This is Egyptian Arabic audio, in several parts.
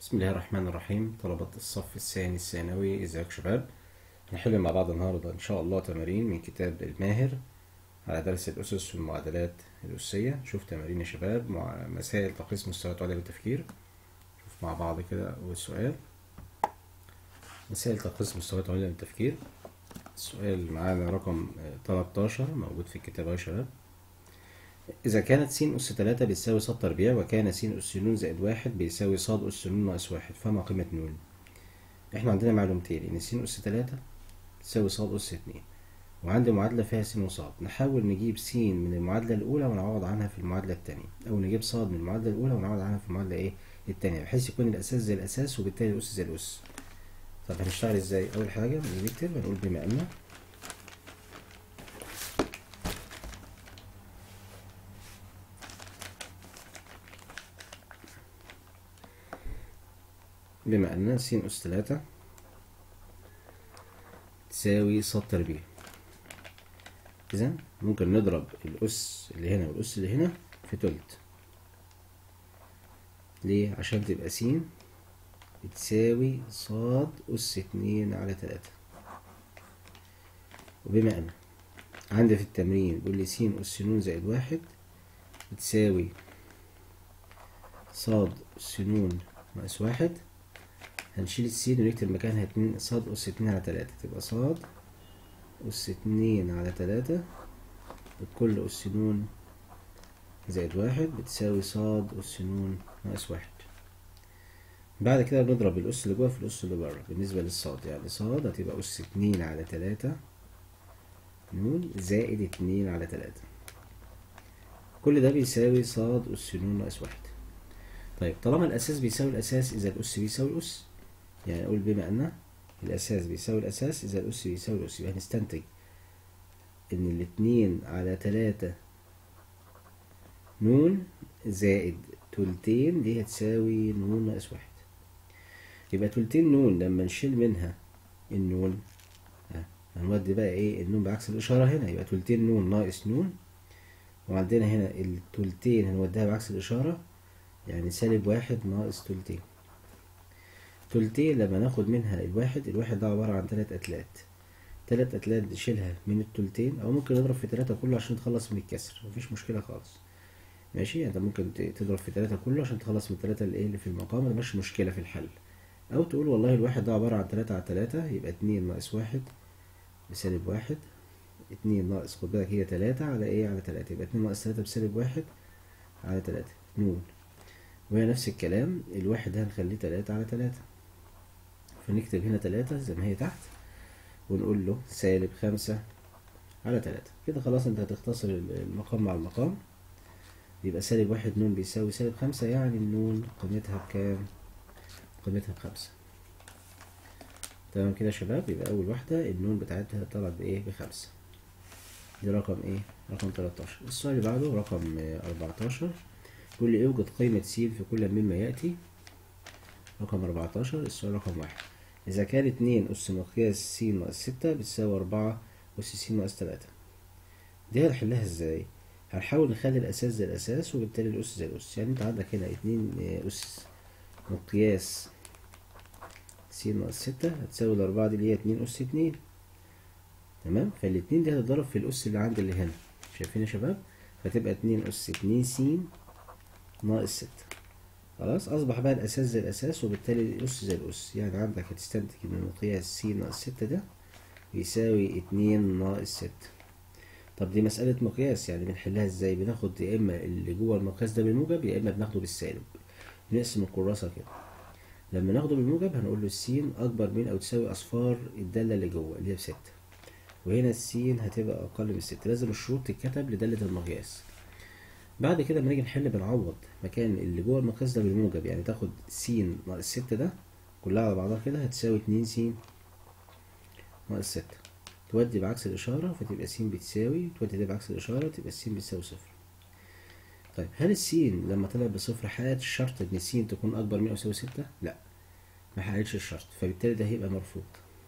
بسم الله الرحمن الرحيم طلبة الصف الثاني الثانوي ازيك شباب هنحل مع بعض النهاردة ان شاء الله تمارين من كتاب الماهر على درس الأسس والمعادلات الأسية شوف تمارين يا شباب مع مسائل تقييس مستويات عليا بالتفكير شوف مع بعض كده أول سؤال مسائل تقييس مستويات عليا بالتفكير السؤال معانا رقم 13 موجود في الكتاب يا شباب إذا كانت س أس تلاتة بتساوي ص تربيع وكان س أس ن زائد واحد بيساوي ص أس ن ناقص واحد فما قيمة ن؟ إحنا عندنا معلومتين إن س أس تلاتة تساوي ص أس اتنين وعندي معادلة فيها س وص نحاول نجيب س من المعادلة الأولى ونعوض عنها في المعادلة التانية أو نجيب ص من المعادلة الأولى ونعوض عنها في المعادلة إيه التانية بحيث يكون الأساس زي الأساس وبالتالي الأس زي الأس طب هنشتغل إزاي؟ أول حاجة بنكتب هنقول بما أن بما أن س أس تلاتة تساوي ص تربيع إذا ممكن نضرب الأس اللي هنا والأس اللي هنا في تلت ليه؟ عشان تبقى س بتساوي ص أس اتنين على تلاتة وبما أن عندي في التمرين بيقول لي س أس ن زائد واحد بتساوي ص أس ن ناقص واحد هنشيل السين ونكتب مكانها اتنين صاد أس اتنين على تلاتة تبقى صاد أس اتنين على تلاتة بكل أس نون زائد واحد بتساوي صاد أس نون ناقص واحد بعد كده بنضرب الأس اللي جوه في الأس اللي بره بالنسبة للصاد يعني صاد هتبقى أس اتنين على تلاتة نون زائد اتنين على تلاتة كل ده بيساوي صاد أس نون ناقص واحد طيب طالما الأساس بيساوي الأساس إذا الأس بيساوي الأس يعني أقول بما أن الأساس بيساوي الأساس إذا الأس بيساوي الأس يبقى هنستنتج إن الاتنين على تلاتة نون زائد تلتين دي هتساوي نون ناقص واحد يبقى تلتين نون لما نشيل منها النون هنودي بقى إيه النون بعكس الإشارة هنا يبقى تلتين نون ناقص نون وعندنا هنا التلتين هنوديها بعكس الإشارة يعني سالب واحد ناقص تلتين تلتين لما ناخد منها الواحد الواحد ده عبارة عن تلات أتلات تلات أتلات نشيلها من التلتين أو ممكن نضرب في تلاتة كله عشان تخلص من الكسر مفيش مشكلة خالص ماشي انت ممكن تضرب في تلاتة كله عشان تخلص من التلاتة اللي اللي في المقام مش مشكلة في الحل أو تقول والله الواحد ده عبارة عن تلاتة على تلاتة يبقى اتنين ناقص واحد بسالب واحد اتنين ناقص خد بالك هي تلاتة على ايه على تلاتة يبقى اتنين ناقص تلاتة بسالب واحد على تلاتة نون وهي نفس الكلام الواحد ده هنخليه تلاتة على تلاتة فنكتب هنا تلاتة زي ما هي تحت ونقول له سالب خمسة على تلاتة كده خلاص انت هتختصر المقام مع المقام يبقى سالب واحد نون بيساوي سالب خمسة يعني النون قيمتها بكام؟ قيمتها بخمسة تمام كده يا شباب يبقى أول واحدة النون بتاعتها طلعت بإيه؟ بخمسة دي رقم إيه؟ رقم تلاتاشر السؤال اللي بعده رقم أربعتاشر يقول لي اوجد قيمة س في كل مما يأتي رقم أربعتاشر السؤال رقم واحد إذا كان اتنين أس مقياس س ناقص ستة بتساوي أربعة أس س ناقص تلاتة دي هنحلها ازاي؟ هنحاول نخلي الأساس زي الأساس وبالتالي الأس زي الأس يعني أنت عندك هنا اتنين أس مقياس س ناقص ستة هتساوي الأربعة دي اللي هي اتنين أس اتنين تمام فالاتنين دي هتتضرب في الأس اللي عندي اللي هنا شايفين يا شباب؟ فتبقى اتنين أس اتنين س ناقص ستة خلاص أصبح بقى الأساس زي الأساس وبالتالي الأس زي الأس يعني عندك هتستنتج إن مقياس س ناقص ستة ده يساوي اتنين ناقص ستة طب دي مسألة مقياس يعني بنحلها ازاي بناخد يا إما اللي جوه المقياس ده بالموجب يا إما بناخده بالسالب نقسم الكراسة كده لما ناخده بالموجب هنقول له السين أكبر من أو تساوي أصفار الدالة اللي جوه اللي هي بستة وهنا السين هتبقى أقل من ستة لازم الشروط تتكتب لدالة المقياس بعد كده لما نيجي نحل بنعوض مكان اللي جوه المقياس ده بالموجب يعني تاخد س ناقص ستة ده كلها على بعضها كده هتساوي اتنين س ناقص ستة تودي بعكس الإشارة فتبقى س بتساوي تودي ده بعكس الإشارة تبقى س بتساوي صفر طيب هل السين لما طلع بصفر حققت الشرط إن س تكون أكبر من أو يساوي ستة؟ لأ ما حققتش الشرط فبالتالي ده هيبقى مرفوض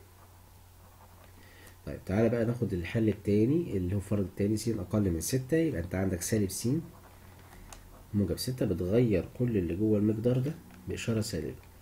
طيب تعالى بقى ناخد الحل التاني اللي هو فرض التاني س أقل من ستة يبقى أنت عندك سالب س موجب ستة بتغير كل اللي جوه المقدار ده بإشارة سالبة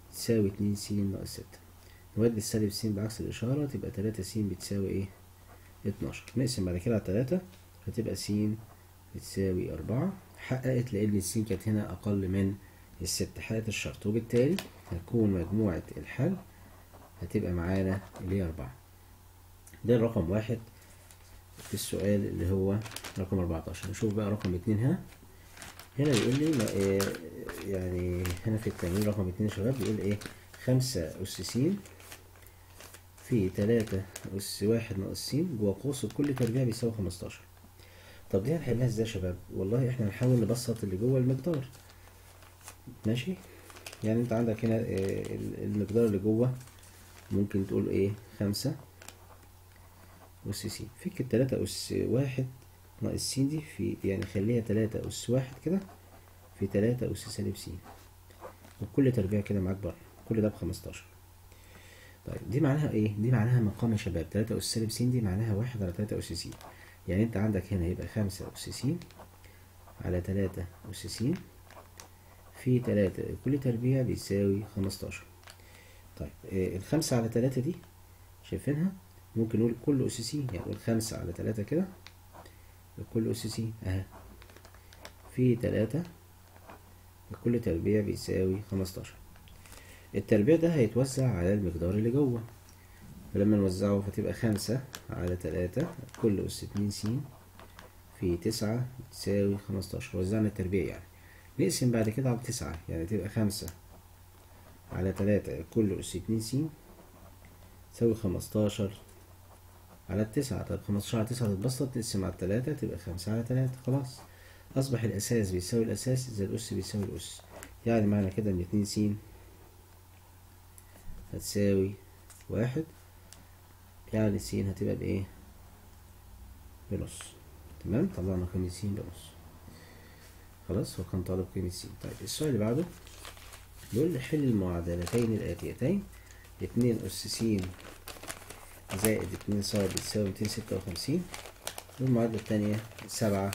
تساوي اتنين س ناقص ستة نودي السالب س بعكس الإشارة تبقى تلاتة س بتساوي ايه اتناشر نقسم بعد كده على تلاتة هتبقى س بتساوي أربعة حققت لأن الس كانت هنا أقل من الستة حققت الشرط وبالتالي هتكون مجموعة الحل هتبقى معانا اللي هي أربعة ده الرقم واحد في السؤال اللي هو رقم 14 نشوف بقى رقم اتنين هنا هنا بيقول لي ما إيه يعني هنا في التمرين رقم اتنين يا شباب بيقول ايه خمسة أس س في تلاتة أس واحد ناقص س جوه قوس كل تربيع بيساوي خمستاشر طب دي هنحلها ازاي يا شباب؟ والله احنا هنحاول نبسط اللي جوه المقدار ماشي يعني انت عندك هنا إيه المقدار اللي جوه ممكن تقول ايه خمسة أس س فك التلاتة أس واحد ناقص س دي في يعني خليها تلاتة أس واحد كده في تلاتة أس سالب س وكل تربيع كده معاك بره كل ده بخمستاشر طيب دي معناها ايه؟ دي معناها مقام يا شباب تلاتة أس سالب س دي معناها واحد على تلاتة أس س يعني انت عندك هنا يبقى خمسة أس س على تلاتة أس س في تلاتة كل تربيع بيساوي خمستاشر طيب إيه الخمسة على تلاتة دي شايفينها ممكن نقول كل أس س يعني نقول خمسة على تلاتة كده كل أس س أهي في تلاتة كل تربيع بيساوي خمستاشر التربيع ده هيتوزع على المقدار اللي جوه فلما نوزعه فتبقى خمسة على تلاتة كل أس اتنين س في تسعة بتساوي خمستاشر وزعنا التربيع يعني نقسم بعد كده على تسعة يعني تبقى خمسة على تلاتة كل أس اتنين س تساوي خمستاشر على التسعة طب خمستاشر على تسعة تتبسط تقسم على التلاتة تبقى خمسة على تلاتة خلاص أصبح الأساس بيساوي الأساس إذا الأس بيساوي الأس يعني معنى كده إن اتنين س هتساوي واحد يعني س هتبقى بإيه؟ بنص تمام طلعنا قيمة س بنص خلاص هو كان طالب قيمة س طيب السؤال اللي بعده بيقول لي حل المعادلتين الآتيتين اتنين أس س زائد اتنين ص بتساوي ميتين ستة وخمسين والمعادلة التانية سبعة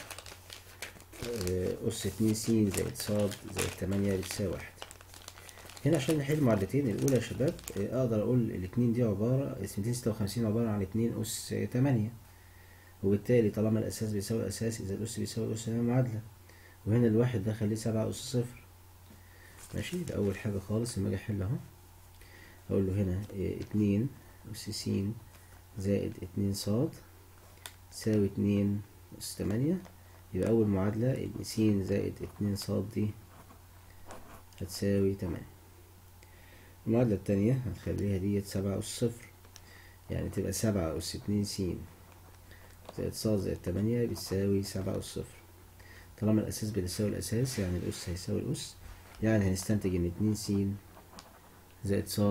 أس اتنين س زائد ص زائد تمانية بتساوي واحد هنا عشان نحل المعادلتين الأولى يا شباب أقدر أقول الاتنين دي عبارة ميتين ستة وخمسين عبارة عن اتنين أس تمانية وبالتالي طالما الأساس بيساوي الأساس إذا الأس بيساوي الأس هي معادلة وهنا الواحد ده خليه سبعة أس صفر ماشي ده أول حاجة خالص لما أجي أحل أهو أقول له هنا اتنين أس س زائد اتنين ص تساوي اتنين أس تمانية يبقى أول معادلة إن س زائد اتنين ص دي هتساوي تمانية المعادلة التانية هنخليها ديت سبعة أس صفر يعني تبقى سبعة أس اتنين س زائد ص زائد تمانية بتساوي سبعة أس صفر طالما الأساس بيساوي الأساس يعني الأس هيساوي الأس يعني هنستنتج إن اتنين س زائد ص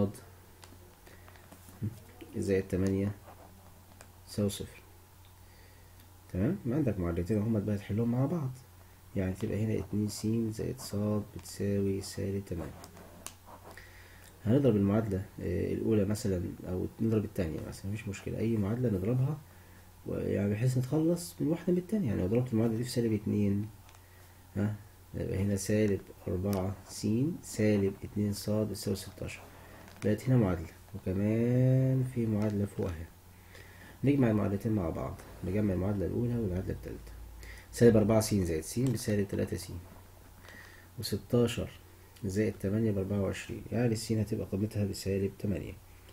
زائد تمانية تساوي صفر تمام ما عندك معادلتين هما بقى تحلهم مع بعض يعني تبقى هنا اتنين س زائد ص بتساوي سالب تمانية هنضرب المعادلة الأولى مثلا أو نضرب التانية مثلا مفيش مشكلة أي معادلة نضربها يعني بحيث نتخلص من واحدة من التانية يعني لو ضربت المعادلة دي في سالب اتنين ها يبقى هنا سالب أربعة س سالب اتنين ص بتساوي ستاشر بقت هنا معادلة وكمان في معادلة فوقها نجمع المعادلتين مع بعض نجمع المعادلة الأولى والمعادلة التالتة سالب أربعة س زائد س بسالب تلاتة س وستاشر زائد تمانية بأربعة وعشرين يعني الس هتبقى قيمتها بسالب تمانية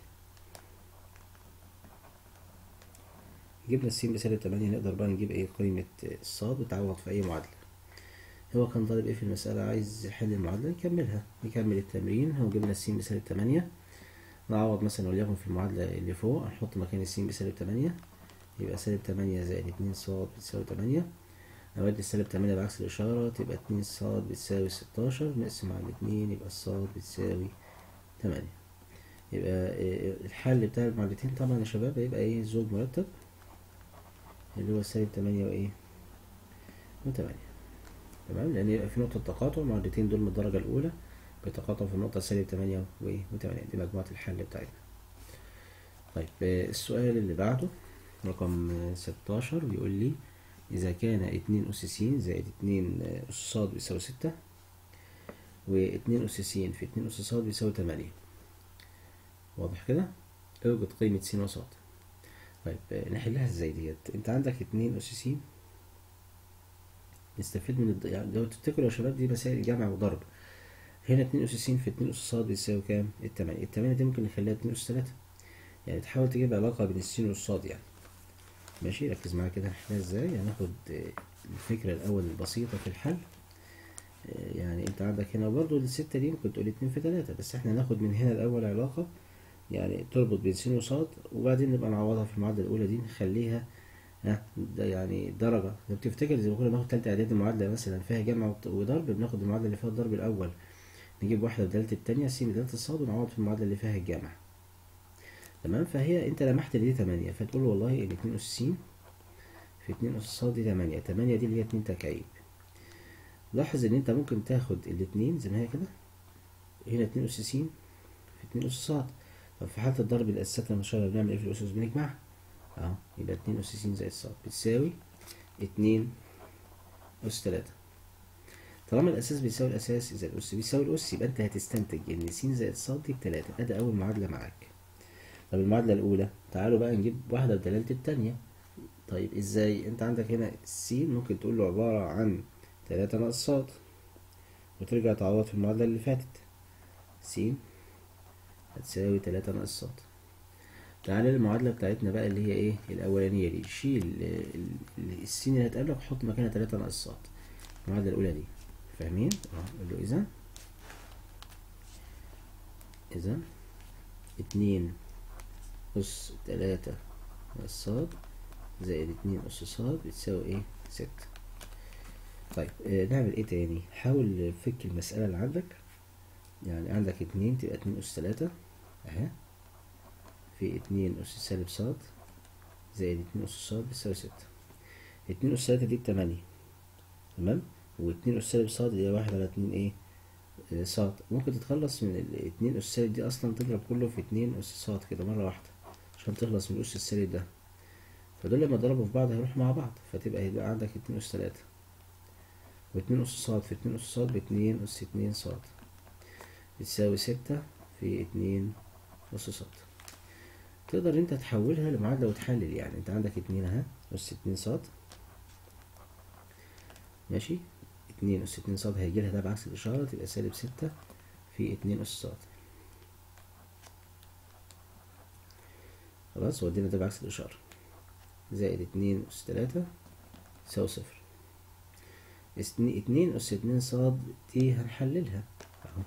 جبنا الس بسالب تمانية نقدر بقى نجيب ايه قيمة الصاد وتعوض في أي معادلة هو كان طالب ايه في المسألة عايز يحل المعادلة نكملها نكمل التمرين هو جبنا الس بسالب تمانية نعوض مثلا وليكن في المعادلة اللي فوق هنحط مكان الس بسالب تمانية يبقى سالب تمانية زائد اتنين ص بتساوي تمانية نودي السالب تمانية بعكس الإشارة تبقى اتنين ص بتساوي ستاشر نقسم على الاتنين يبقى الصاد بتساوي تمانية يبقى الحل بتاع المعادلتين طبعا يا شباب هيبقى ايه زوج مرتب اللي هو سالب تمانية وايه وتمانية تمام لأن يبقى في نقطة تقاطع المعادلتين دول من الدرجة الأولى بيتقاطعوا في النقطة سالب تمانية وايه وتمانية دي مجموعة الحل بتاعتنا طيب السؤال اللي بعده رقم ستاشر بيقول لي إذا كان اتنين أس س زائد اتنين أس ص بيساوي ستة واتنين أس س في اتنين أس ص بيساوي تمانية واضح كده اوجد قيمة س وص طيب آه، نحلها ازاي ديت انت عندك اتنين أس س نستفيد من الض... يعني لو تفتكروا يا شباب دي مسائل جمع وضرب هنا اتنين أس س في اتنين أس ص بيساوي كام؟ التمانية التمانية دي ممكن نخليها اتنين أس تلاتة يعني تحاول تجيب علاقة بين السين والصاد يعني ماشي ركز معايا كده هنحلها ازاي هناخد آه، الفكرة الأول البسيطة في الحل آه، يعني انت عندك هنا برضو الستة دي ممكن تقول اتنين في تلاتة بس احنا ناخد من هنا الأول علاقة يعني تربط بين س وصاد وبعدين نبقى نعوضها في المعادلة الأولى دي نخليها ها ده يعني درجة لو بتفتكر زي ما كنا بناخد تالتة إعدادي معادلة مثلا فيها جمع وط- وضرب بناخد المعادلة اللي فيها الضرب الأول نجيب واحدة بدالة التانية س بدالة الصاد ونعوض في المعادلة اللي فيها الجمع تمام فهي انت لمحت دي تمانية فتقول والله ان اتنين أس س في اتنين أس صاد دي تمانية تمانية دي اللي هي اتنين تكعيب لاحظ ان انت ممكن تاخد الاتنين زي ما هي كده هنا اتنين أس س في اتنين أس صاد طب في حالة الضرب الأساسات لما شغال بنعمل ايه في الأسس بنجمعها اهو يبقى اتنين أس س زائد صاد بتساوي اتنين أس تلاتة طالما الأساس بيساوي الأساس إذا الأس بيساوي الأس يبقى أنت هتستنتج إن س زائد ص دي بتلاتة أدي أول معادلة معاك طب المعادلة الأولى تعالوا بقى نجيب واحدة بدلالة التانية طيب إزاي أنت عندك هنا س ممكن تقول له عبارة عن تلاتة ناقص ص وترجع تعوض في المعادلة اللي فاتت س هتساوي تلاتة ناقص ص تعالى المعادلة بتاعتنا بقى اللي هي ايه الأولانية دي شيل ال- ال- السين اللي هتقابلك وحط مكانها تلاتة ناقص ص المعادلة الأولى دي فاهمين؟ اه نقول له إذا إذا اتنين أس تلاتة ناقص ص زائد اتنين أس ص بتساوي ايه؟ ستة طيب آه نعمل ايه تاني؟ حاول فك المسألة اللي عندك يعني عندك اتنين تبقى اتنين أس تلاتة أهي في اتنين أس سالب ص زائد اتنين أس ص بتساوي ستة اتنين أس تلاتة دي بتمانية تمام واتنين أس سالب ص اللي هي واحد على اتنين ايه آه، ص ممكن تتخلص من الاتنين أس سالب دي أصلا تضرب كله في اتنين أس ص كده مرة واحدة عشان تخلص من الأس السالب ده فدول لما ضربوا في بعض هيروحوا مع بعض فتبقى هيبقى عندك اتنين أس تلاتة واتنين أس ص في اتنين أس ص باتنين أس اتنين ص بتساوي ستة في اتنين أس ص تقدر انت تحولها لمعادلة وتحلل يعني انت عندك اتنين اهي أس اتنين ص ماشي اتنين أس اتنين ص هيجيلها ده بعكس الإشارة تبقى سالب ستة في اتنين أس ص خلاص ودينا ده بعكس الإشارة زائد اتنين أس تلاتة يساوي صفر اتنين اتنين أس اتنين ص دي هنحللها اهو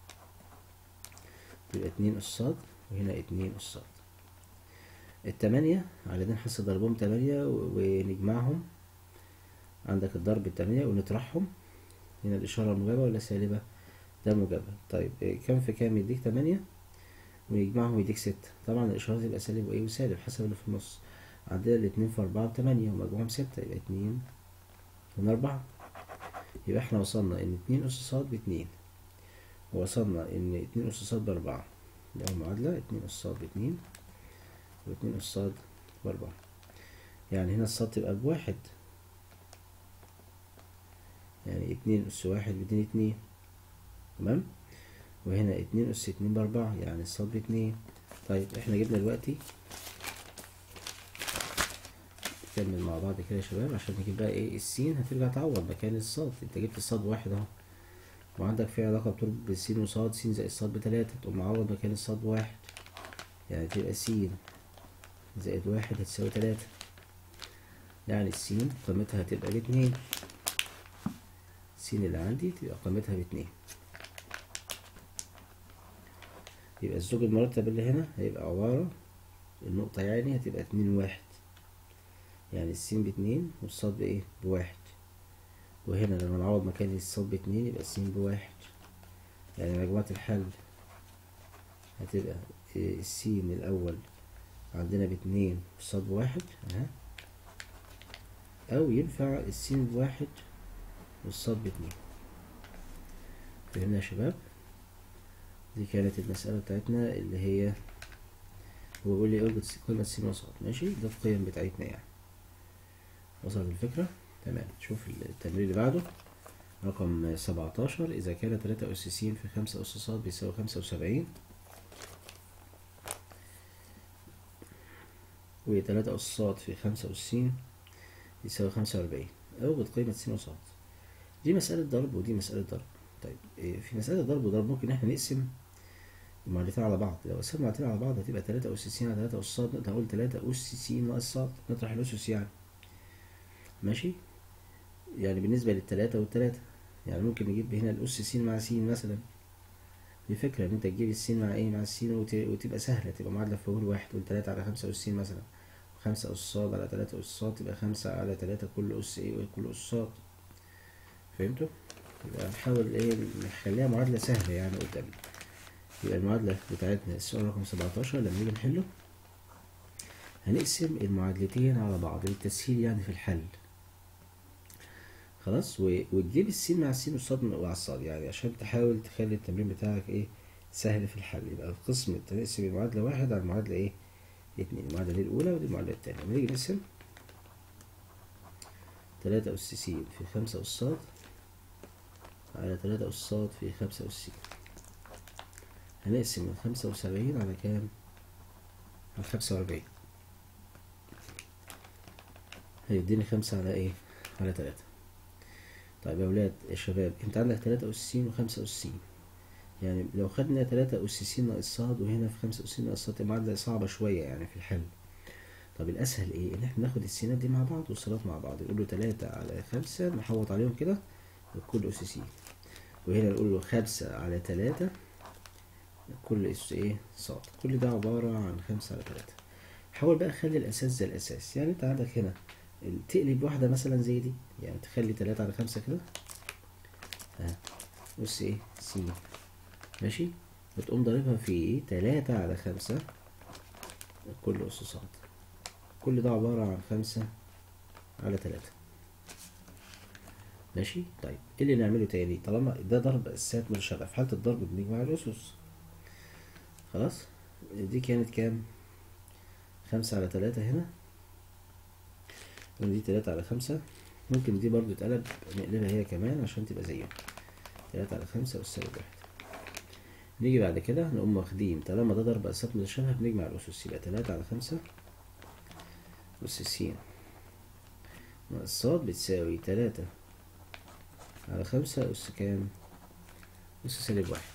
يبقى اتنين أس ص وهنا اتنين أس ص التمانية على دين حصة ضربهم تمانية و- ونجمعهم عندك الضرب التمانية ونطرحهم هنا الإشارة موجبة ولا سالبة؟ ده موجبة طيب إيه، كام في كام يديك تمانية ونجمعهم يديك ستة طبعا الإشارة تبقى سالب وإيه وسالب حسب اللي في النص عندنا الاتنين في أربعة بتمانية ومجموعهم ستة يبقى اتنين من أربعة يبقى احنا وصلنا إن اتنين أس ص باتنين ووصلنا إن اتنين أس ص بأربعة دي أول معادلة اتنين أس ص باتنين واتنين أس ص بأربعة يعني هنا الصاد تبقى بواحد يعني اتنين أس واحد باتنين اتنين تمام وهنا اتنين أس اتنين بأربعة يعني الصاد باتنين طيب احنا جبنا دلوقتي نكمل مع بعض كده يا شباب عشان نجيب بقى ايه السين هترجع تعوض مكان الصاد انت جبت الصاد واحد اهو وعندك في علاقة بتربط بين س وصاد س زائد صاد بتلاتة تقوم معوض مكان الصاد بواحد يعني تبقى س زائد واحد هتساوي تلاتة يعني السين قيمتها هتبقى باتنين س اللي عندي تبقى قيمتها باتنين يبقى الزوج المرتب اللي هنا هيبقى عبارة النقطة يعني هتبقى اتنين واحد يعني السين باتنين والصاد بايه بواحد وهنا لما نعوض مكان الصاد باتنين يبقى السين بواحد يعني مجموعة الحل هتبقى إيه، السين الأول عندنا باتنين والصاد بواحد اها أو ينفع السين بواحد والصاد باتنين فهمنا يا شباب دي كانت المسألة بتاعتنا اللي هي هو بيقول لي اوجد قيمة س وصاد ماشي ده القيم بتاعتنا يعني وصل الفكرة تمام شوف التمرين اللي بعده رقم سبعتاشر إذا كان تلاتة أس س في خمسة أس ص بيساوي خمسة وسبعين وتلاتة أس ص في خمسة أس س يساوي خمسة وأربعين أوجد قيمة س وص دي مسألة ضرب ودي مسألة ضرب طيب إيه، في مسألة ضرب وضرب ممكن احنا نقسم المعادلتين على بعض لو قسمنا المعادلتين على بعض هتبقى تلاتة أس س على تلاتة أس ص نقدر نقول تلاتة أس س ناقص ص نطرح الأسس يعني ماشي يعني بالنسبة للتلاتة والتلاتة يعني ممكن نجيب هنا الأس س مع س مثلا دي فكرة إن أنت تجيب السين مع إيه مع السين وت- وتبقى سهلة تبقى معادلة في أول واحد تقول تلاتة على خمسة أس س مثلا خمسة أس ص على تلاتة أس ص تبقى خمسة على تلاتة كل أس إيه وكل أس ص فهمتوا؟ يبقى نحاول إيه نخليها معادلة سهلة يعني قدامنا يبقى المعادلة بتاعتنا السؤال رقم سبعتاشر لما نيجي نحله هنقسم المعادلتين على بعض للتسهيل يعني في الحل خلاص و... وتجيب السين مع السين والصاد مع الصاد يعني عشان تحاول تخلي التمرين بتاعك ايه سهل في الحل يبقى القسم تقسم المعادلة واحد على المعادلة ايه اتنين المعادلة دي الأولى ودي المعادلة التانية لما نيجي نقسم تلاتة أس س في خمسة أس صاد على تلاتة أس صاد في خمسة أس س هنقسم من خمسة وسبعين على كام؟ على خمسة وأربعين هيديني خمسة على ايه؟ على تلاتة طيب يا ولاد يا شباب انت عندك تلاتة أس س وخمسة أس س يعني لو خدنا تلاتة أس س ناقص ص وهنا في خمسة أس س ناقص ص تبقى معادلة صعبة شوية يعني في الحل طب الأسهل ايه؟ إن احنا ناخد السينات دي مع بعض والصادات مع بعض نقول له تلاتة على خمسة نحوط عليهم كده كل أس س وهنا نقول له خمسة على تلاتة كل اس ايه صاد كل ده عبارة عن خمسة على تلاتة حاول بقى خلي الأساس زي الأساس يعني أنت عندك هنا ال- تقلب واحدة مثلا زي دي يعني تخلي تلاتة على خمسة كده ها بص ايه س ماشي وتقوم ضاربها في ايه تلاتة على خمسة كل أس صاد كل ده عبارة عن خمسة على تلاتة ماشي طيب ايه اللي نعمله تاني طالما ده ضرب أساسات مرشدة في حالة الضرب بنجمع الأسس خلاص دي كانت كام خمسة على تلاتة هنا ودي تلاتة على خمسة ممكن دي برضو تقلب نقلبها هي كمان عشان تبقى زيهم تلاتة على خمسة والسالب واحد نيجي بعد كده نقوم واخدين طالما ده ضرب أساسات متشابهة بنجمع الأسس يبقى تلاتة على خمسة أس س ناقص ص بتساوي تلاتة على خمسة أس كام أس سالب واحد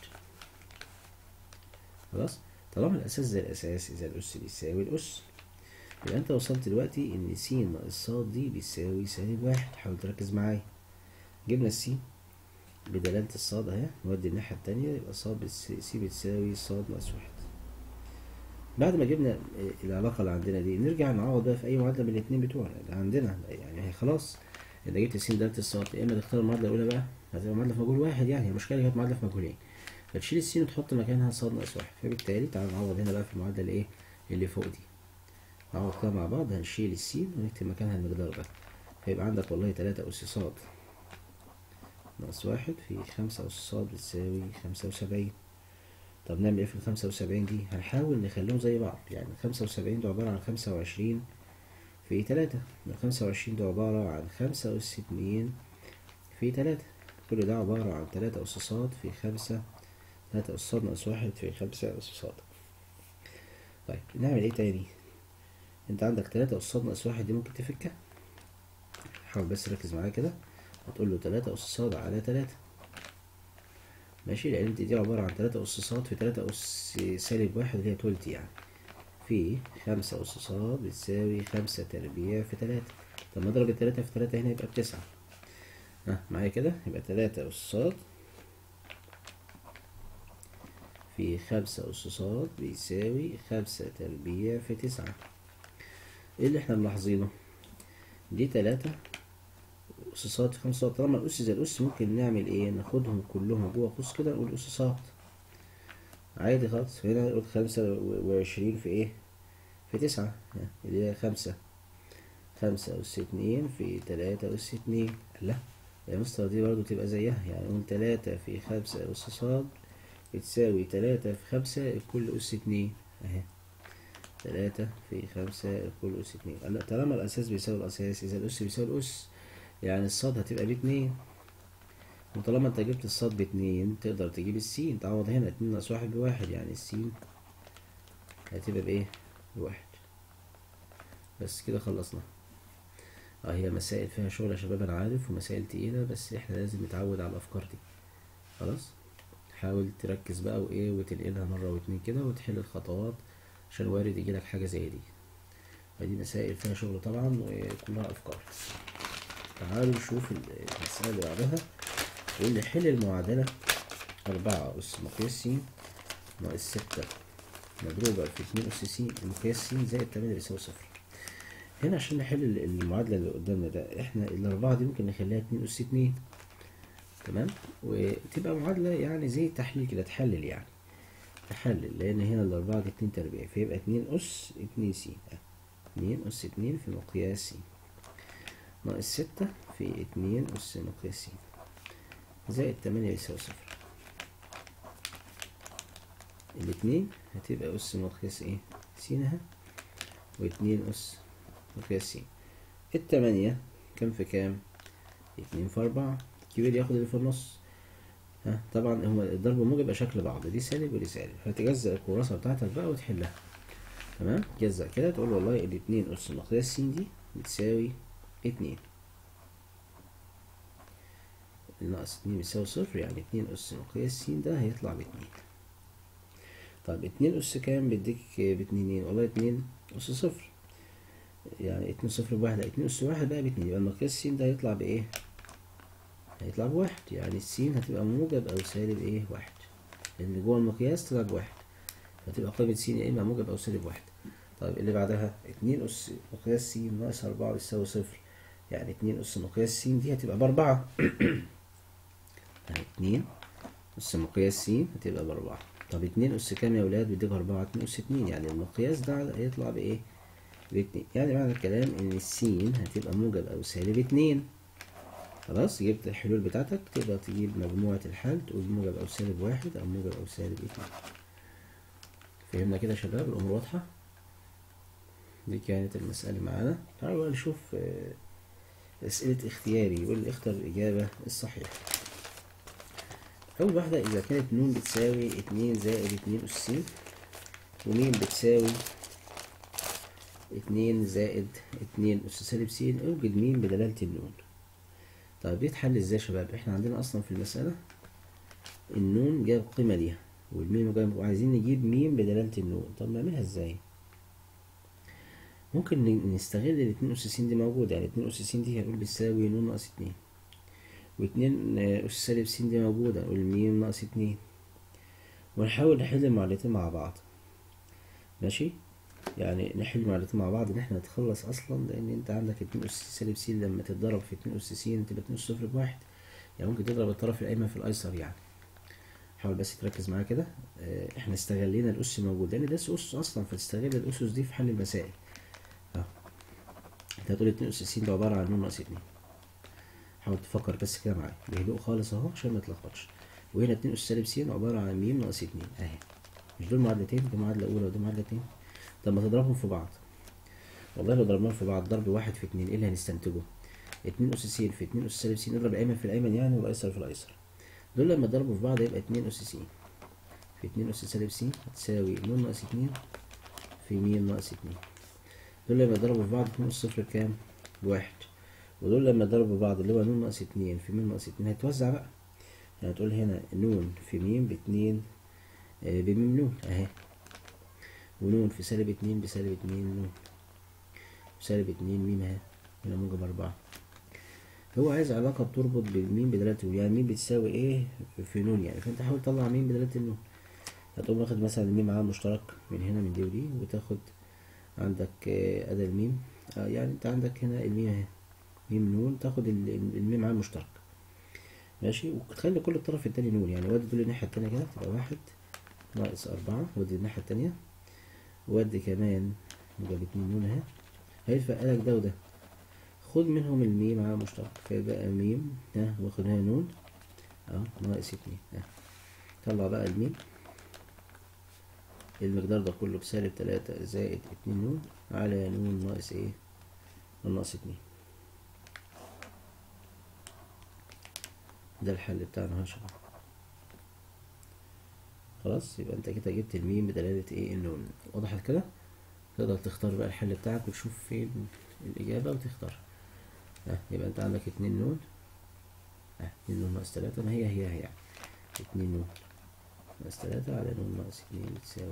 خلاص طالما الأساس زي الأساس إذا الأس بيساوي الأس يبقى أنت وصلت دلوقتي إن س ناقص ص دي بيساوي سالب واحد حاول تركز معايا جبنا الس بدلالة الصاد أهي نودي الناحية التانية يبقى ص بتس- س بتساوي ص ناقص واحد بعد ما جبنا آه، العلاقة اللي عندنا دي نرجع نعوض بقى في أي معادلة من الاتنين بتوعنا اللي عندنا يعني هي خلاص إذا جبت س دلالة الصاد يا إما تختار المعادلة الأولى بقى هتبقى معادلة في مجهول واحد يعني المشكلة كانت معادلة في مجهولين فتشيل السين وتحط مكانها صاد ناقص واحد فبالتالي تعالى نعوض هنا بقى في المعادلة اللي ايه اللي فوق دي نعوض كده مع بعض هنشيل السين ونكتب مكانها المقدار ده فيبقى عندك والله تلاتة أس صاد ناقص واحد في خمسة أس صاد بتساوي خمسة وسبعين طب نعمل ايه في الخمسة وسبعين دي هنحاول نخليهم زي بعض يعني خمسة وسبعين ده عبارة عن خمسة وعشرين في تلاتة الخمسة وعشرين ده عبارة عن خمسة أس اتنين في تلاتة كل ده عبارة عن تلاتة أس صاد في خمسة تلاتة أس صاد ناقص واحد في خمسة أس صاد طيب نعمل ايه تاني انت عندك تلاتة أس صاد ناقص واحد دي ممكن تفكها حاول بس ركز معايا كده هتقول له تلاتة أس صاد على تلاتة ماشي لأن انت دي عبارة عن تلاتة أس صاد في تلاتة أس سالب واحد اللي هي تولت يعني في خمسة أس صاد بتساوي خمسة تربيع في تلاتة طب ما اضرب التلاتة في تلاتة هنا يبقى بتسعة ها معايا كده يبقى تلاتة أس صاد في خمسة أس صاد بيساوي خمسة تربيع في تسعة ايه اللي احنا ملاحظينه دي تلاتة أس صاد في خمسة صاد طالما الأس زي الأس ممكن نعمل ايه ناخدهم كلهم جوه قوس كده نقول أس صاد عادي خالص هنا نقول خمسة وعشرين في ايه في تسعة ها، اللي هي خمسة خمسة أس اتنين في تلاتة أس اتنين لا يا مستر دي برضو تبقى زيها يعني نقول تلاتة في خمسة أس صاد بتساوي تلاتة في خمسة الكل أس اتنين أهي تلاتة في خمسة الكل أس اتنين لا طالما الأساس بيساوي الأساس إذا الأس بيساوي الأس يعني الصاد هتبقى باتنين وطالما انت جبت الصاد باتنين تقدر تجيب السين تعوض هنا اتنين ناقص واحد بواحد يعني السين هتبقى بايه بواحد بس كده خلصنا اه هي مسائل فيها شغل يا شباب انا عارف ومسائل تقيلة بس احنا لازم نتعود على الافكار دي خلاص حاول تركز بقى وايه وتنقلها مرة واتنين كده وتحل الخطوات عشان وارد يجيلك حاجة زي دي فدي مسائل فيها شغل طبعا وكلها افكار تعالوا نشوف المسألة اللي بعدها يقول لي حل المعادلة أربعة أس مقياس س ناقص ستة مضروبة في اتنين أس س مقياس س زائد تمانية بيساوي صفر هنا عشان نحل المعادلة اللي قدامنا ده احنا الأربعة دي ممكن نخليها اتنين أس اتنين تمام وتبقى معادلة يعني زي التحليل كده تحلل يعني تحلل لأن هنا الأربعة دي اتنين تربيع فيبقى اتنين أس اتنين س اتنين أس اتنين في مقياس س ناقص ستة في اتنين أس مقياس س زائد تمانية يساوي صفر الاتنين هتبقى أس مقياس ايه سينها واتنين أس مقياس س التمانية كام في كام اتنين في أربعة الكبير ياخد اللي في النص ها طبعا هو الضرب والموجب يبقى شكل بعض دي سالب ودي سالب هتجزأ الكراسة بتاعتك بقى وتحلها تمام جزأ كده تقول والله الاتنين أس مقياس س دي بتساوي اتنين الناقص اتنين بيساوي صفر يعني اتنين أس مقياس س ده هيطلع باتنين طيب اتنين أس كام بيديك باتنينين والله اتنين أس صفر يعني اتنين صفر بواحد لا اتنين أس واحد بقى باتنين يبقى المقياس س ده هيطلع بإيه؟ هيطلع بواحد يعني السين هتبقى موجب أو سالب إيه واحد لأن جوه المقياس طلع بواحد فتبقى قيمة س يا إما موجب أو سالب واحد طيب اللي بعدها اتنين أس مقياس س ناقص أربعة بيساوي صفر يعني اتنين أس مقياس س دي هتبقى بأربعة يعني اتنين أس مقياس س هتبقى بأربعة طب اتنين أس كام يا ولاد بيديك أربعة اتنين أس اتنين يعني المقياس ده هيطلع بإيه؟ باتنين يعني معنى الكلام إن السين هتبقى موجب أو سالب اتنين خلاص جبت الحلول بتاعتك تقدر تجيب مجموعة الحل تقول موجب أو سالب واحد أو موجب أو سالب اتنين فهمنا كده يا شباب الأمور واضحة دي كانت المسألة معانا تعالوا بقى نشوف أسئلة اختياري يقول لي اختر الإجابة الصحيحة أول واحدة إذا كانت ن بتساوي اتنين زائد اتنين أس س وم بتساوي اتنين زائد اتنين أس سالب س اوجد م بدلالة النون طيب دي تحل ازاي يا شباب احنا عندنا أصلا في المسألة النون جاب قيمة ليها والميم جاب وعايزين نجيب م بدلالة النون طب نعملها ازاي ممكن نستغل الاتنين أس س دي موجودة يعني اتنين أس س دي هنقول بتساوي ن ناقص اتنين واتنين أس سالب س دي موجودة نقول م ناقص اتنين ونحاول نحل المعادلتين مع بعض ماشي يعني نحل المعادلتين مع بعض ان احنا نتخلص اصلا لان انت عندك اتنين أس سالب س لما تتضرب في اتنين أس س تبقى اتنين أس صفر بواحد يعني ممكن تضرب الطرف الأيمن في الأيسر يعني حاول بس تركز معايا كده اه احنا استغلينا الأس موجود لأن ده أس أصلا فتستغل الأسس دي في حل المسائل اه انت هتقول اتنين أس س ده عبارة عن ن ناقص اتنين حاول تفكر بس كده معايا بهدوء خالص اهو عشان ما تلخبطش وهنا اتنين أس سالب س عبارة عن م ناقص اتنين اهي مش دول معادلتين دي معادلة أولى ودي معادلة اتنين طب ما تضربهم في بعض والله لو ضربناهم في بعض ضرب واحد في اتنين ايه اللي هنستنتجه اتنين أس س في اتنين أس سالب س نضرب الأيمن في الأيمن يعني والأيسر في الأيسر دول لما ضربوا في بعض يبقى اتنين أس س في اتنين أس سالب س هتساوي ن ناقص اتنين في م ناقص اتنين دول لما ضربوا في بعض اتنين أس صفر بكام؟ بواحد ودول لما ضربوا بعض اللي هو ن ناقص اتنين في م ناقص اتنين هيتوزع بقى يعني تقول هنا ن في م باتنين آه بم ن اهي ونون في سالب اتنين بسالب اتنين نون سالب اتنين ميم اهي هنا موجب أربعة هو عايز علاقة بتربط بالميم بدلالة النون يعني ميم بتساوي ايه في نون يعني فانت حاول تطلع ميم بدلالة النون هتقوم واخد مثلا الميم عامل مشترك من هنا من دي ودي وتاخد عندك أدا الميم آه يعني انت عندك هنا الميم اهي ميم نون تاخد الميم عامل مشترك ماشي وتخلي كل الطرف التاني نون يعني ودي دول الناحية التانية كده تبقى واحد ناقص أربعة ودي الناحية التانية ودي كمان موجب اتنين نون اهي هيتبقى لك ده وده خد منهم الميم على مشترك فيبقى ميم ها واخد هنا نون اهو ناقص اتنين ها طلع بقى الميم المقدار ده كله بسالب تلاتة زائد اتنين نون على نون ناقص ايه ناقص اتنين ده الحل بتاعنا اهو يا شباب خلاص يبقى انت كده جبت الميم بدلالة ايه النون وضحت كده تقدر تختار بقى الحل بتاعك وتشوف فين الإجابة وتختار ها يبقى انت عندك اتنين نون ها اتنين نون ناقص تلاتة ما هي هي هي يعني اتنين نون ناقص تلاتة على نون ناقص اتنين بتساوي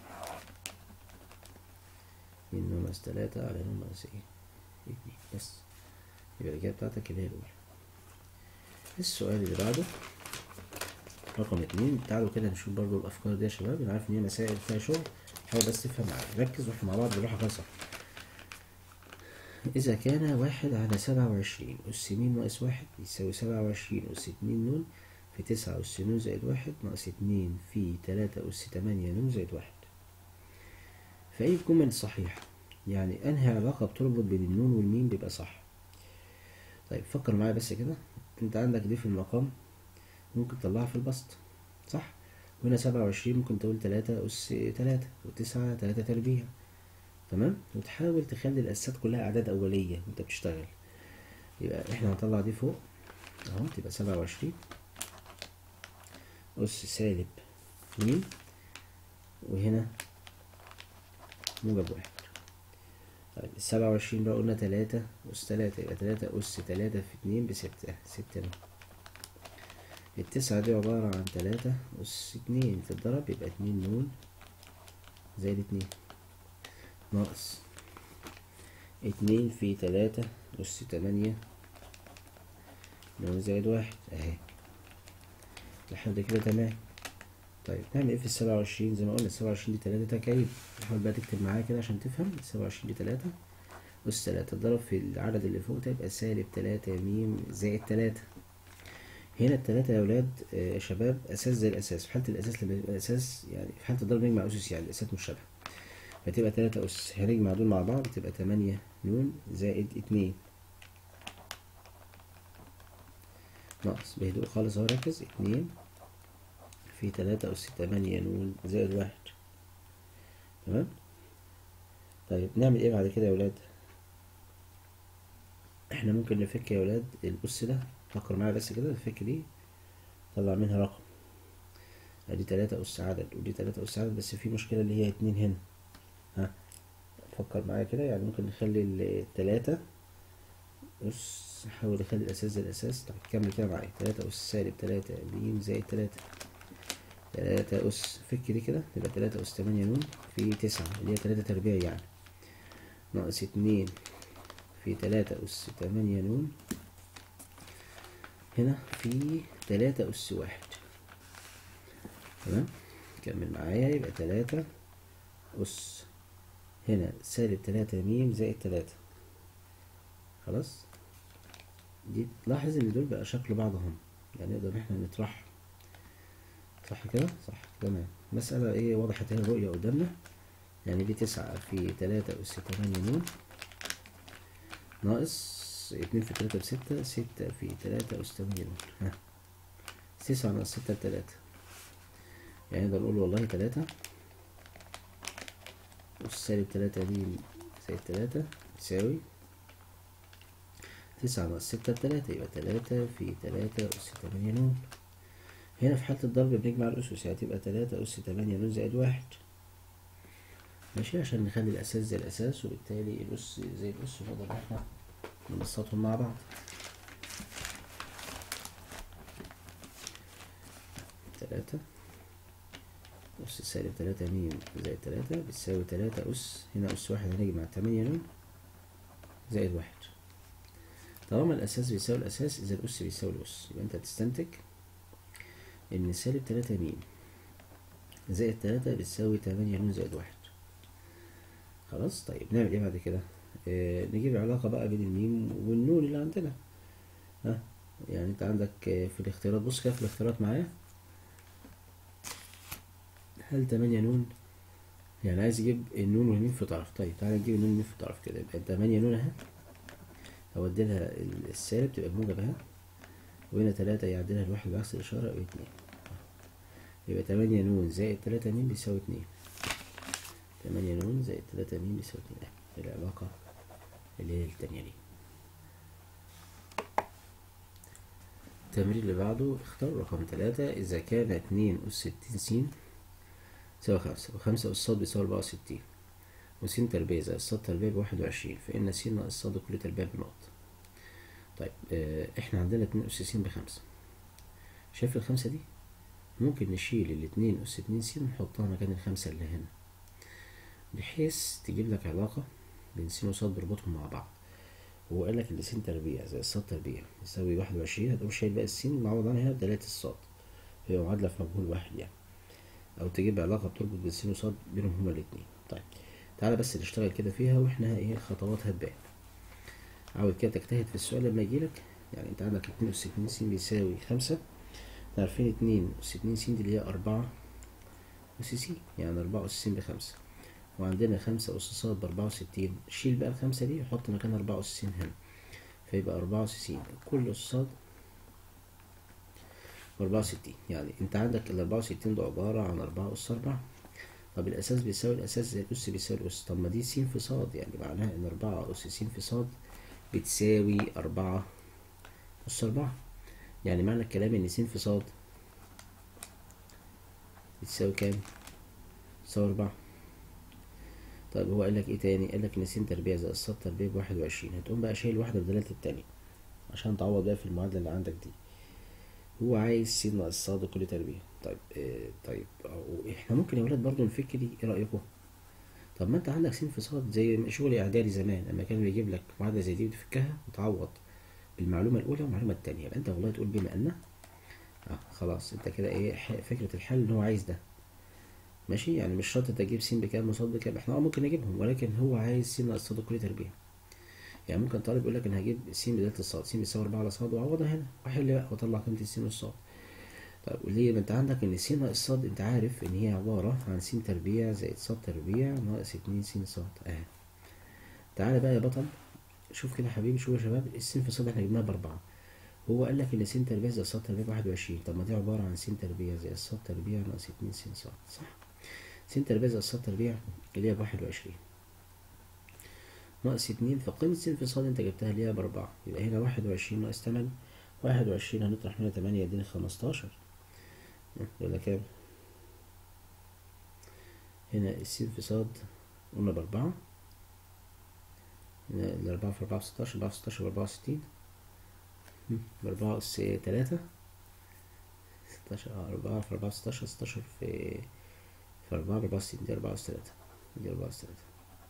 اتنين نون ناقص تلاتة على نون ناقص ايه اتنين بس يبقى الإجابة بتاعتك اللي هي الأولى السؤال اللي بعده رقم اتنين تعالوا كده نشوف برضو الأفكار دي يا شباب أنا عارف إن هي مسائل فيها شغل حاول بس تفهم معايا ركز واحنا مع بعض بالراحة خالصة إذا كان واحد على سبعة وعشرين أس ميم ناقص واحد يساوي سبعة وعشرين أس اتنين نون في تسعة أس نون زائد واحد ناقص اتنين في تلاتة أس تمانية نون زائد واحد فأي الجمل صحيحة يعني أنهي علاقة بتربط بين النون والميم بيبقى صح طيب فكر معايا بس كده انت عندك دي في المقام ممكن تطلعها في البسط صح وهنا سبعة وعشرين ممكن تقول تلاتة أس تلاتة وتسعة تلاتة تربيع تمام وتحاول تخلي الأسات كلها أعداد أولية وأنت بتشتغل يبقى إحنا هنطلع دي فوق أهو تبقى سبعة وعشرين أس سالب اتنين وهنا موجب واحد طيب السبعة وعشرين بقى قلنا تلاتة أس تلاتة يبقى تلاتة أس تلاتة في اتنين بستة ستة نون التسعة دي عبارة عن تلاتة أس اتنين تتضرب يبقى اتنين نون زائد اتنين ناقص اتنين في تلاتة أس تمانية نون زائد واحد أهي لحد كده تمام طيب نعمل ايه في السبعة وعشرين زي ما قلنا السبعة وعشرين دي تلاتة تكعيب حاول بقى تكتب معايا كده عشان تفهم السبعة وعشرين دي تلاتة أس تلاتة تضرب في العدد اللي فوق ده يبقى سالب تلاتة ميم زائد تلاتة هنا التلاتة يا ولاد آه، يا شباب أساس زي الأساس في حالة الأساس لما يبقى أساس يعني في حالة الضرب نجمع أسس يعني الأساس مشابهة فتبقى تلاتة أس هنجمع دول مع بعض تبقى تمانية نون زائد اتنين ناقص بهدوء خالص اهو ركز اتنين في تلاتة أس تمانية نون زائد واحد تمام طيب نعمل ايه بعد كده يا ولاد احنا ممكن نفك يا ولاد الأس ده فكر معايا بس كده الفك دي طلع منها رقم ادي تلاتة أس عدد ودي تلاتة أس عدد بس في مشكلة اللي هي اتنين هنا ها فكر معايا كده يعني ممكن نخلي التلاتة أس نحاول نخلي الأساس زي الأساس طب كمل كده معايا تلاتة أس سالب تلاتة م زائد تلاتة تلاتة أس فك دي كده تبقى تلاتة أس تمانية نون في تسعة اللي هي تلاتة تربيع يعني ناقص اتنين في تلاتة أس تمانية نون هنا في تلاتة أس واحد تمام كمل معايا يبقى تلاتة أس هنا سالب تلاتة ميم زائد تلاتة خلاص دي تلاحظ ان دول بقى شكل بعضهم يعني نقدر ان احنا نطرحهم صح كده صح تمام مسألة ايه وضحت اهي الرؤية قدامنا يعني دي تسعة في تلاتة أس تمانية نون ناقص اتنين في تلاتة بستة ستة في تلاتة أس تمانية نون ها تسعة ناقص ستة بتلاتة يعني نقدر نقول والله تلاتة أس سالب تلاتة دي زائد تلاتة تساوي تسعة ناقص ستة بتلاتة يبقى تلاتة في تلاتة أس تمانية نون هنا في حالة الضرب بنجمع الأسس يعني تبقى تلاتة أس تمانية نون زائد واحد ماشي عشان نخلي الأساس زي الأساس وبالتالي الأس زي الأس نقدر إن احنا نبسطهم مع بعض تلاتة أس سالب تلاتة ميم زائد تلاتة بتساوي تلاتة أس هنا أس واحد هنجمع تمانية نون زائد واحد طالما الأساس بيساوي الأساس إذا الأس بيساوي الأس يبقى أنت هتستنتج إن سالب تلاتة ميم زائد تلاتة بتساوي تمانية نون زائد واحد خلاص طيب نعمل إيه بعد كده؟ آه نجيب العلاقة بقى بين الميم والنون اللي عندنا ها يعني أنت عندك آه، في الاختيارات بص كده في الاختيارات معايا هل تمانية نون يعني عايز يجيب النون والميم في طرف طيب تعالى نجيب النون والميم في طرف كده يبقى تمانية نون اهي اودي لها السالب تبقى بموجب اهي وهنا تلاتة يعدلها الواحد بعكس الإشارة يبقى اتنين يبقى تمانية نون زائد تلاتة ميم بيساوي اتنين تمانية نون زائد تلاتة ميم بيساوي اتنين اهي دي العلاقة اللي هي التانية دي التمرين اللي بعده اختار رقم ثلاثة إذا كان اتنين أس ستين س تساوي خمسة وخمسة أس ص بيساوي أربعة وستين وس تربيع زائد ص تربيع بواحد وعشرين فإن س ناقص ص كل تربيع بنقط طيب اه احنا عندنا اتنين أس س بخمسة شايف الخمسة دي ممكن نشيل الاتنين أس اتنين س ونحطها مكان الخمسة اللي هنا بحيث تجيب لك علاقة بين س وص بربطهم مع بعض هو قال لك ان س تربيع زائد ص تربيع يساوي واحد وعشرين هتقوم شايل بقى السين معوض عنها هنا بدلالة الصاد هي معادلة في مجهول واحد يعني أو تجيب علاقة بتربط بين س وص بينهم هما الاتنين طيب تعالى بس نشتغل كده فيها واحنا ايه الخطوات هتبان عاوز كده تجتهد في السؤال لما يجيلك يعني انت عندك اتنين أس اتنين س بيساوي خمسة احنا عارفين اتنين أس اتنين س دي اللي هي أربعة أس س يعني أربعة أس س بخمسة وعندنا خمسة أس ص بأربعة وستين شيل بقى الخمسة دي وحط مكان أربعة أس س هنا فيبقى أربعة أس س كل أس ص بأربعة وستين يعني أنت عندك الأربعة وستين ده عبارة عن أربعة أس أربعة طب الأساس بيساوي الأساس زي الأس بيساوي الأس طب ما دي س في ص يعني معناها إن أربعة أس س في ص بتساوي أربعة أس أربعة يعني معنى الكلام إن س في ص بتساوي كام؟ بتساوي أربعة طيب هو قال لك ايه تاني قال لك ان س تربيع زائد ص تربيع بواحد وعشرين هتقوم بقى شايل واحدة بدلالة التانية عشان تعوض بقى في المعادلة اللي عندك دي هو عايز س ناقص ص كل تربيع طيب آه طيب أو احنا ممكن يا ولاد برضه نفك دي ايه رأيكم طب ما انت عندك س في ص زي شغل اعدادي زمان لما كان بيجيب لك معادلة زي دي وتفكها وتعوض بالمعلومة الأولى والمعلومة التانية يبقى انت والله تقول بما ان اه خلاص انت كده ايه فكرة الحل ان هو عايز ده ماشي يعني مش شرط تجيب س بكام وص بكام احنا اه ممكن نجيبهم ولكن هو عايز س ناقص ص كل تربيع يعني ممكن طالب يقول لك انا هجيب س بدالة الصاد س بيساوي 4 على ص واعوضها هنا واحل بقى واطلع قيمة الس والصاد طيب وليه ما انت عندك ان س ناقص ص انت عارف ان هي عبارة عن س تربيع زائد ص تربيع ناقص 2 س ص اهي تعالى بقى يا بطل شوف كده يا حبيبي شوف يا شباب الس في ص احنا جبناها بأربعة هو قال لك ان س تربيع زائد ص تربيع بواحد وعشرين طب ما دي عبارة عن س تربيع زائد ص تربيع ناقص 2 س ص صح س تربيع زائد ص تربيع اللي هي بواحد وعشرين ناقص اتنين فقيمة س في ص انت جبتها اللي هي بأربعة يبقى هنا واحد وعشرين ناقص تمانية واحد وعشرين هنطرح منها تمانية يدينا خمستاشر ولا كام؟ هنا الس في ص قلنا بأربعة هنا الأربعة في أربعة بستاشر أربعة في ستاشر بأربعة وستين بأربعة أس تلاتة ستاشر أربعة في أربعة ستاشر ستاشر في في أربعة بأربعة وستين دي أربعة أس تلاتة دي أربعة أس تلاتة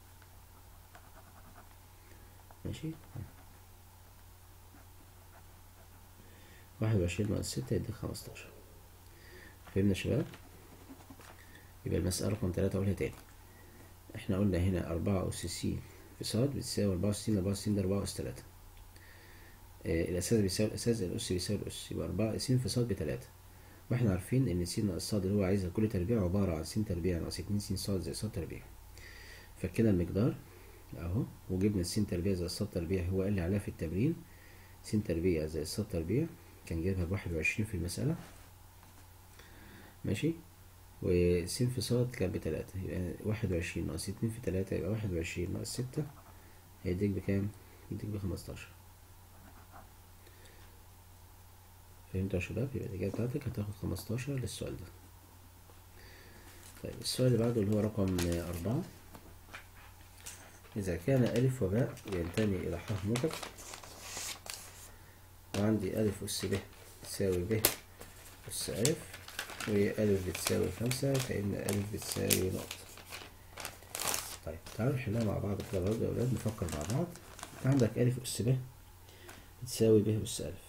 ماشي واحد وعشرين ناقص ستة يديك خمستاشر فهمنا يا شباب يبقى المسألة رقم تلاتة أقولها تاني احنا قلنا هنا أربعة أس س في ص بتساوي أربعة وستين أربعة وستين ده أربعة أس تلاتة آه الأساس بيساوي الأساس الأس بيساوي الأس يبقى أربعة س في ص بتلاتة واحنا عارفين إن س ناقص ص اللي هو عايزها كل تربيع عبارة عن س تربيع ناقص اتنين س ص زائد ص تربيع فكده المقدار اهو وجبنا الس تربيع زائد ص تربيع هو قال لي عليها في التمرين س تربيع زائد ص تربيع كان جايبها بواحد وعشرين في المسألة ماشي وس في ص كان بتلاتة يبقى واحد وعشرين ناقص اتنين في تلاتة يبقى واحد وعشرين ناقص ستة هيديك بكام؟ يديك بخمستاشر فهمتوا يا شباب يبقى الإجابة بتاعتك هتاخد خمستاشر للسؤال ده طيب السؤال اللي بعده اللي هو رقم أربعة إذا كان ألف وباء ينتمي إلى حرف موجب وعندي ألف أس ب تساوي ب أس ألف وألف بتساوي خمسة فإن ألف بتساوي نقطة طيب تعالوا نحلها مع بعض كده برضه يا أولاد نفكر مع بعض عندك ألف أس ب بتساوي ب أس ألف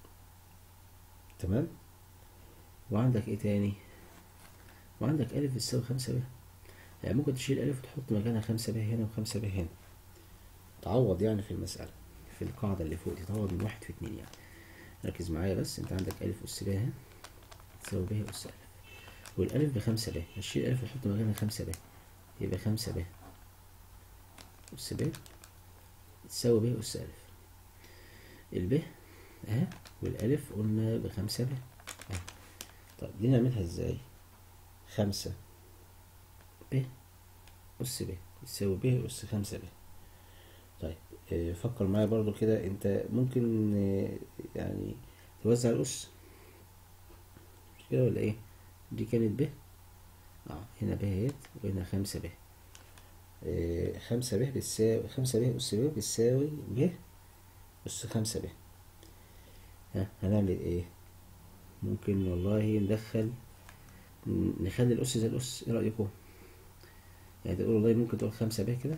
تمام وعندك إيه تاني وعندك ألف بتساوي خمسة ب يعني ممكن تشيل ألف وتحط مكانها خمسة ب هنا وخمسة ب هنا تعوض يعني في المسألة في القاعدة اللي فوق دي تعوض من واحد في اتنين يعني ركز معايا بس انت عندك ألف أس ب اهي تساوي ب أس ألف والألف بخمسة ب هتشيل ألف وتحط مكانها خمسة ب يبقى خمسة ب أس ب تساوي ب أس ألف الب اهي والألف قلنا بخمسة ب اهي طب دي نعملها ازاي خمسة ب أس ب يساوي ب أس خمسة ب طيب اه فكر معايا برضو كده انت ممكن اه يعني توزع الأس مش كده ولا ايه دي كانت ب اه هنا ب اهيت وهنا خمسة ب إيه خمسة ب بتساوي خمسة ب أس ب بتساوي ب أس خمسة ب ها هنعمل ايه ممكن والله ندخل نخلي الأس زي الأس ايه رأيكم يعني تقول والله ممكن تقول خمسة ب كده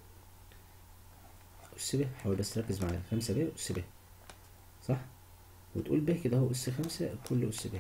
أس ب حاول بس تركز معايا خمسة ب أس ب صح وتقول ب كده اهو أس خمسة كل أس ب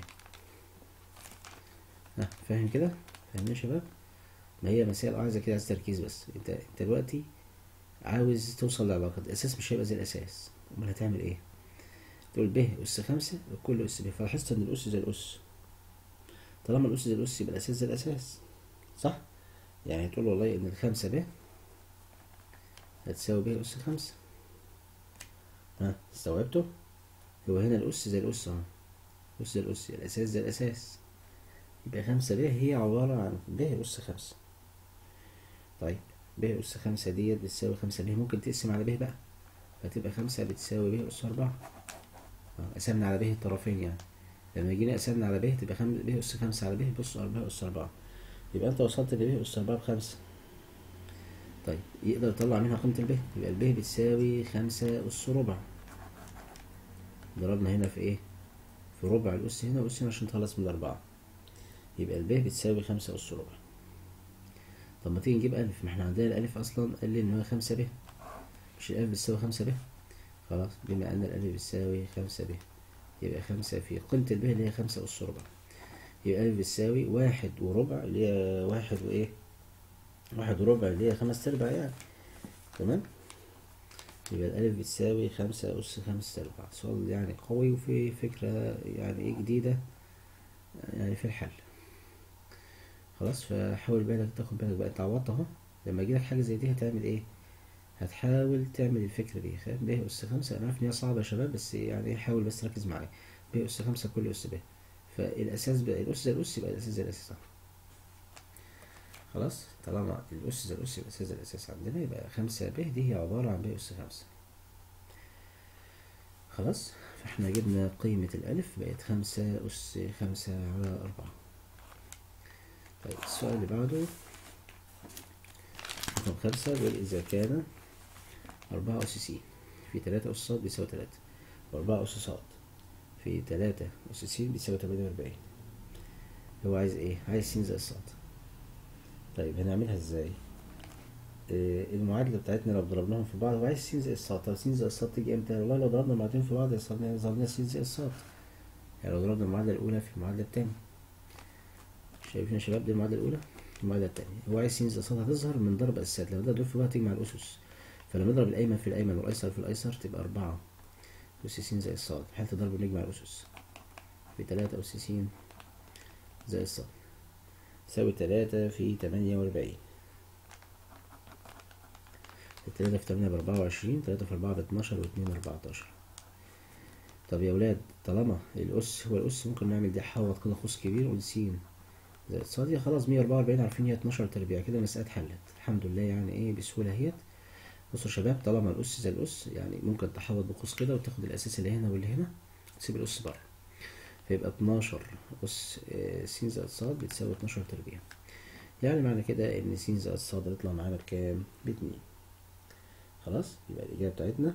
ها فاهم كده فاهمين يا شباب ما هي مسائل عايزة كده عايز تركيز بس انت انت دلوقتي عاوز توصل لعلاقة الأساس مش هيبقى زي الأساس أمال هتعمل ايه تقول ب أس خمسة وكل أس ب فلاحظت إن الأس زي الأس طالما الأس زي الأس يبقى الأساس زي الأساس صح يعني تقول والله إن الخمسة ب هتساوي ب أس خمسة ها استوعبته هو هنا الأس زي الأس اهو أس زي الأس الأساس زي الأساس يبقى خمسة ب هي عبارة عن ب أس خمسة طيب ب أس خمسة ديت بتساوي خمسة ب ممكن تقسم على ب بقى فتبقى خمسة بتساوي ب أس أربعة اه قسمنا على ب الطرفين يعني لما جينا قسمنا على ب تبقى خم... ب أس خمسة على ب بص أربعة أس أربعة يبقى أنت وصلت ل ب أس أربعة بخمسة طيب يقدر يطلع منها قيمة الب يبقى الب بتساوي خمسة أس ربع ضربنا هنا في إيه؟ في ربع الأس هنا والأس هنا عشان نخلص من الأربعة يبقى الب بتساوي خمسة أس ربع طب ما تيجي نجيب ألف ما احنا عندنا الألف أصلا قال لي إن هو خمسة ب مش الألف بتساوي خمسة ب خلاص بما أن الألف بتساوي خمسة ب يبقى خمسة في قيمة الب اللي هي خمسة أس ربع يبقى ألف بتساوي واحد وربع اللي هي واحد وإيه واحد وربع اللي هي خمس أرباع يعني تمام يبقى الألف بتساوي خمسة أس خمسة أرباع سؤال يعني قوي وفي فكرة يعني إيه جديدة يعني في الحل خلاص فحاول بالك تاخد بالك بقى انت عوضت اهو لما يجيلك حاجة زي دي هتعمل ايه هتحاول تعمل الفكرة دي فاهم ب أس خمسة أنا عارف إن هي صعبة يا شباب بس يعني حاول بس ركز معايا ب أس خمسة كل أس ب فالأساس بقى الأس زي الأس يبقى الأساس زي الأساس خلاص طالما الأس زي الأس يبقى الأساس زي الأساس عندنا يبقى خمسة ب دي هي عبارة عن ب أس خمسة خلاص فاحنا جبنا قيمة الألف بقت خمسة أس خمسة على أربعة طيب السؤال اللي بعده رقم خمسة بيقول إذا كان أربعة أس س في تلاتة أس ص بيساوي تلاتة وأربعة أس ص في تلاتة أس س بيساوي تمانية وأربعين هو عايز إيه؟ عايز س زائد ص طيب هنعملها إزاي؟ آه المعادلة بتاعتنا لو ضربناهم في بعض هو عايز س زائد ص طب س زائد ص تيجي إمتى؟ والله لو ضربنا المعادلتين في بعض يحصل لنا يظهر لنا س زائد ص يعني لو ضربنا المعادلة الأولى في المعادلة التانية شايفين يا شباب دي المعادلة الأولى المعادلة التانية هو عايز س زائد ص هتظهر من ضرب أساسات لو ده دول في بعض تجمع الأسس فلما نضرب الأيمن في الأيمن والأيسر في الأيسر تبقى أربعة أس س زائد ص في حالة الضرب نجمع الأسس في تلاتة أس س زائد ص تساوي تلاتة في تمانية وأربعين التلاتة في تمانية بأربعة وعشرين تلاتة في أربعة باتناشر واتنين أربعتاشر طب يا ولاد طالما الأس هو الأس ممكن نعمل دي حوض كده قوس كبير ونقول س زائد ص دي خلاص مية أربعة وأربعين عارفين هي اتناشر تربيع كده المسألة اتحلت الحمد لله يعني إيه بسهولة اهيت بصوا يا شباب طالما الأس زي الأس يعني ممكن تحوط بقوس كده وتاخد الأساس اللي هنا واللي هنا تسيب الأس بره فيبقى اتناشر أس س زائد ص بتساوي اتناشر تربيع يعني معنى كده إن س زائد ص هيطلع معانا بكام؟ باتنين خلاص يبقى الإجابة بتاعتنا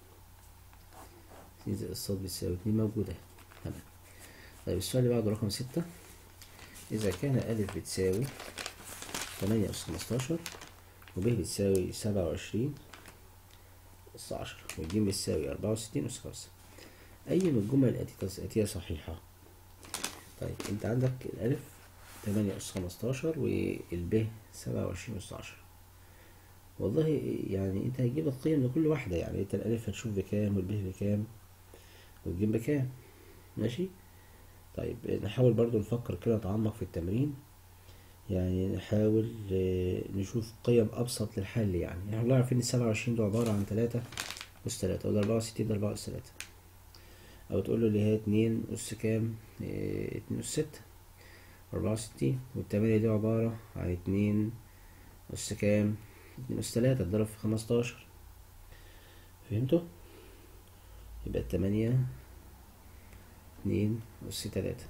س زائد ص بتساوي اتنين موجودة تمام طيب السؤال اللي بعده رقم ستة إذا كان أ بتساوي تمانية أس خمستاشر وب بتساوي سبعة وعشرين أس عشرة وج بتساوي أربعة وستين أس خمسة أي من الجمل الآتية صحيحة طيب أنت عندك الألف تمانية أس خمستاشر والب سبعة وعشرين أس عشرة والله يعني أنت هتجيب القيم لكل واحدة يعني أنت الألف هتشوف بكام والب بكام والج بكام ماشي طيب نحاول برضو نفكر كده نتعمق في التمرين يعني نحاول نشوف قيم أبسط للحل يعني يعني والله عارفين السبعة وعشرين ده عبارة عن تلاتة أس تلاتة وده أربعة وستين ده أربعة أس تلاتة أو تقول له اللي هي اتنين أس كام اه اتنين أس ستة أربعة وستين والتمانية دي عبارة عن اتنين أس كام اتنين أس تلاتة اتضرب في خمستاشر فهمتوا؟ يبقى التمانية اتنين أس تلاتة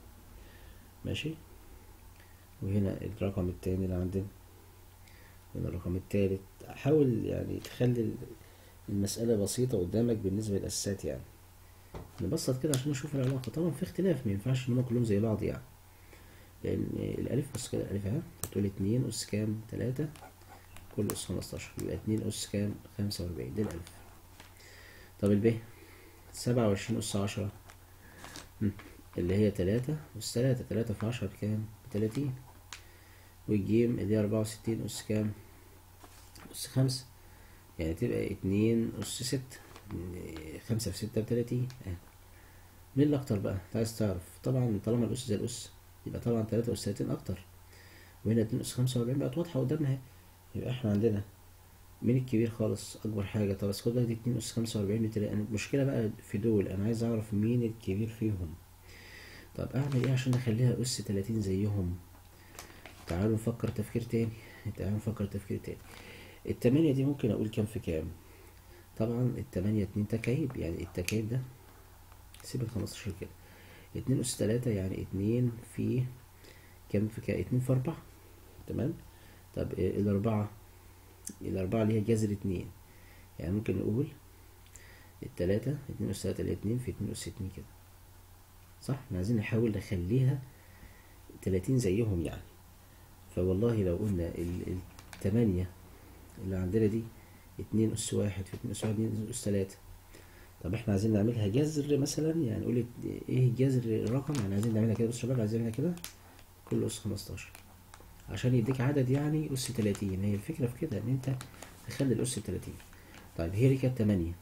ماشي وهنا الرقم التاني اللي عندنا هنا الرقم التالت حاول يعني تخلي المسألة بسيطة قدامك بالنسبة للأساسات يعني نبسط كده عشان نشوف العلاقة طبعا في اختلاف ما ينفعش ان هما كلهم زي بعض يعني لأن الألف بص كده الألف أهي هتقول اتنين أس كام تلاتة كل أس خمستاشر يبقى اتنين أس كام خمسة وأربعين دي الألف طب الب سبعة وعشرين أس عشرة مم. اللي هي تلاتة أس تلاتة تلاتة في عشرة بكام بتلاتين والجيم اللي هي أربعة وستين أس كام أس خمسة يعني تبقى اتنين أس ستة خمسة في ستة بتلاتين اه مين اللي أكتر بقى؟ أنت عايز تعرف طبعا طالما الأس زي الأس يبقى طبعا تلاتة أس تلاتين أكتر وهنا اتنين أس خمسة وأربعين بقت واضحة قدامنا اهي يبقى احنا عندنا مين الكبير خالص أكبر حاجة طب بس خد بالك دي اتنين أس خمسة وأربعين بتلاقي المشكلة بقى في دول أنا عايز أعرف مين الكبير فيهم طب أعمل إيه عشان أخليها أس تلاتين زيهم تعالوا نفكر تفكير تاني تعالوا نفكر تفكير تاني التمانية دي ممكن أقول كام في كام طبعا التمانية اتنين تكعيب يعني التكعيب ده سيب الخمستاشر كده اتنين أس تلاتة يعني اتنين في كام في كام اتنين في أربعة تمام طب إيه الأربعة الأربعة اللي هي جذر اتنين يعني ممكن نقول التلاتة اتنين أس تلاتة اللي هي اتنين في اتنين أس اتنين كده صح احنا عايزين نحاول نخليها تلاتين زيهم يعني فوالله لو قلنا ال- التمانية اللي عندنا دي اتنين أس واحد في اتنين أس واحد اتنين أس تلاتة طب احنا عايزين نعملها جذر مثلا يعني نقول ايه جذر الرقم يعني عايزين نعملها كده بص يا شباب عايزين نعملها كده كل أس خمستاشر عشان يديك عدد يعني أس تلاتين هي الفكرة في كده إن أنت تخلي الأس تلاتين طيب هي دي كانت تمانية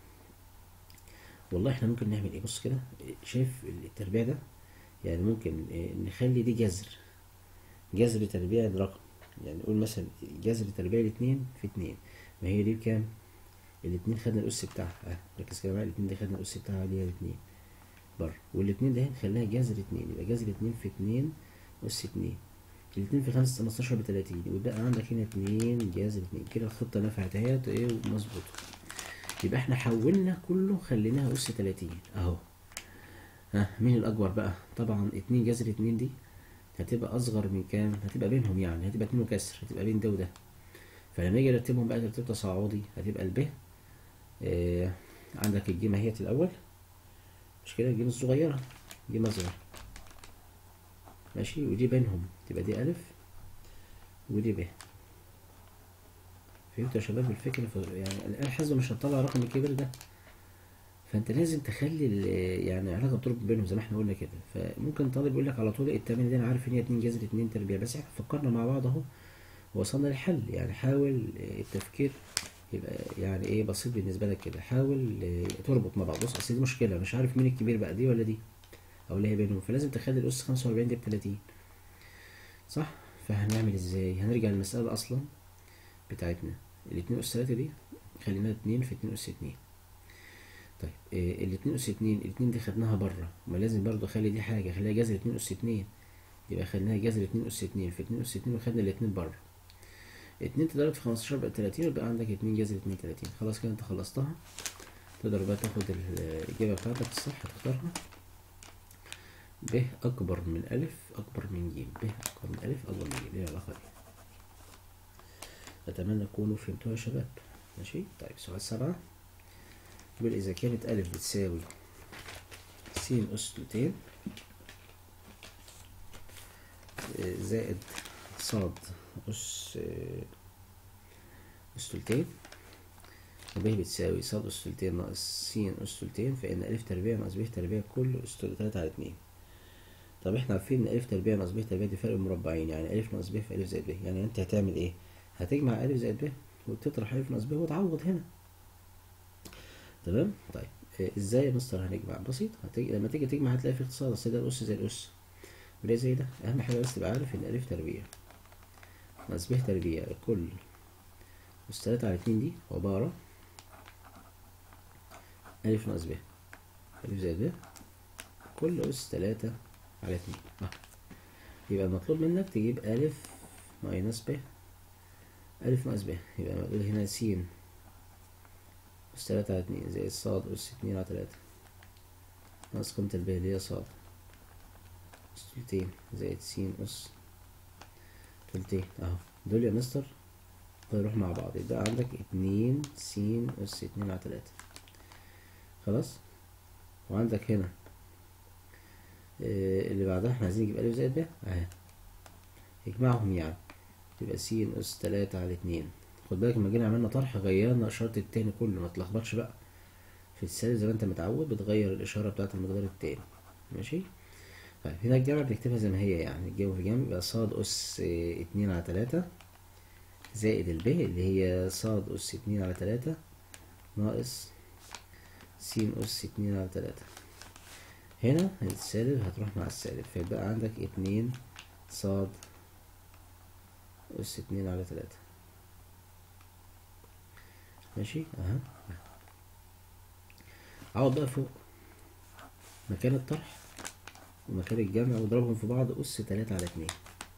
والله احنا ممكن نعمل ايه بص كده شايف التربيع ده يعني ممكن اه، نخلي دي جذر جذر تربيع الرقم يعني نقول مثلا جذر تربيع الاتنين في اتنين ما هي دي بكام الاتنين خدنا الأس بتاعها اه ركز كده معايا الاتنين دي خدنا الأس بتاعها اللي هي الاتنين بره والاتنين ده نخليها جذر اتنين يبقى جذر اتنين في اتنين أس اتنين الاتنين في خمسة خمستاشر بتلاتين ويبقى عندك هنا اتنين جذر اتنين كده الخطة نفعت اهيت ايه ومظبوطة يبقى احنا حولنا كله خليناها أس تلاتين اهو ها مين الأكبر بقى طبعا اتنين جذر اتنين دي هتبقى أصغر من كام هتبقى بينهم يعني هتبقى اتنين وكسر هتبقى بين ده وده فلما يجي نرتبهم بقى ترتيب تصاعدي هتبقى الب آه عندك الجيمة اهيت الأول مش كده الجيمة الصغيرة جيمة صغيرة ماشي ودي بينهم تبقى دي ألف ودي ب فهمتوا يا شباب الفكرة في يعني الآلة الحاسبة مش هتطلع الرقم الكبير ده فانت لازم تخلي ال- يعني علاقه بتربط بينهم زي ما احنا قلنا كده فممكن طالب يقول لك على طول التمانية دي انا عارف ان هي اتنين جذر اتنين تربيع بس احنا فكرنا مع بعض اهو وصلنا للحل يعني حاول آه، التفكير يبقى يعني ايه بسيط بالنسبه لك كده حاول آه، تربط مع بعض بص اصل دي مشكله مش عارف مين الكبير بقى دي ولا دي او اللي هي بينهم فلازم تخلي الاس 45 دي ب 30 صح فهنعمل ازاي هنرجع للمساله اصلا بتاعتنا الاتنين اس 3 دي خليناها اتنين في اتنين اس اتنين طيب إيه الاتنين اس اتنين الاتنين دي خدناها بره ما لازم برضو اخلي دي حاجة اخليها جذر اتنين اس اتنين يبقى خدناها جذر اتنين اس اتنين في اتنين اس اتنين وخدنا الاتنين بره اتنين تضرب في خمستاشر بقى تلاتين يبقى عندك اتنين جذر اتنين تلاتين خلاص كده انت خلصتها تقدر بقى تاخد الإجابة بتاعتك الصح تختارها ب أكبر من ألف أكبر من ج ب أكبر من ألف أكبر من ج دي العلاقة دي أتمنى تكونوا فهمتوها يا شباب ماشي طيب سؤال سبعة يقول إذا كانت ألف بتساوي س أس تلتين آه، زائد صاد أس آه، أس تلتين وب بتساوي صاد أس تلتين ناقص س أس تلتين فإن ألف تربيع ناقص ب تربيع كل أس تلاتة على اتنين طب احنا عارفين ان ألف تربيع ناقص ب تربيع دي فرق مربعين يعني ألف ناقص ب في ألف زائد ب يعني أنت هتعمل إيه؟ هتجمع ألف زائد ب وتطرح ألف ناقص ب وتعوض هنا تمام طيب آه، ازاي يا مستر هنجمع بسيط هتيجي لما تيجي تجمع هتلاقي في اختصار اصل ده الاس زي الاس وده زي ده اهم حاجه بس تبقى عارف ان الف تربيع ناقص ب تربيع كل أس تلاتة على اتنين دي عبارة ألف ناقص ب ألف زائد ب كل أس تلاتة على اتنين أهو يبقى المطلوب منك تجيب ألف ماينس ب ألف ناقص ب يبقى نقول هنا س أس تلاتة على اتنين زائد صاد أس اتنين على تلاتة ناقص قيمة الب اللي هي صاد أس تلتين زائد س أس تلتين أهو دول يا مستر هيروح مع بعض يبقى عندك اتنين س أس اتنين على تلاتة خلاص وعندك هنا آه، اللي بعدها احنا عايزين نجيب ألف زائد ب أهي اجمعهم يعني يبقى س أس تلاتة على اتنين خد بالك لما جينا عملنا طرح غيرنا إشارة التاني كله ما تلخبطش بقى في السالب زي ما انت متعود بتغير الإشارة بتاعة المتغير التاني ماشي طيب هنا الجمع بنكتبها زي ما هي يعني الجمع في جنب يبقى صاد أس اه، اتنين على تلاتة زائد الب اللي هي صاد أس اتنين على تلاتة ناقص س أس اتنين على تلاتة هنا السالب هتروح مع السالب فيبقى عندك اتنين صاد أس اتنين على تلاتة ماشي اها عوض بقى فوق مكان الطرح ومكان الجمع واضربهم في بعض أس تلاتة على اتنين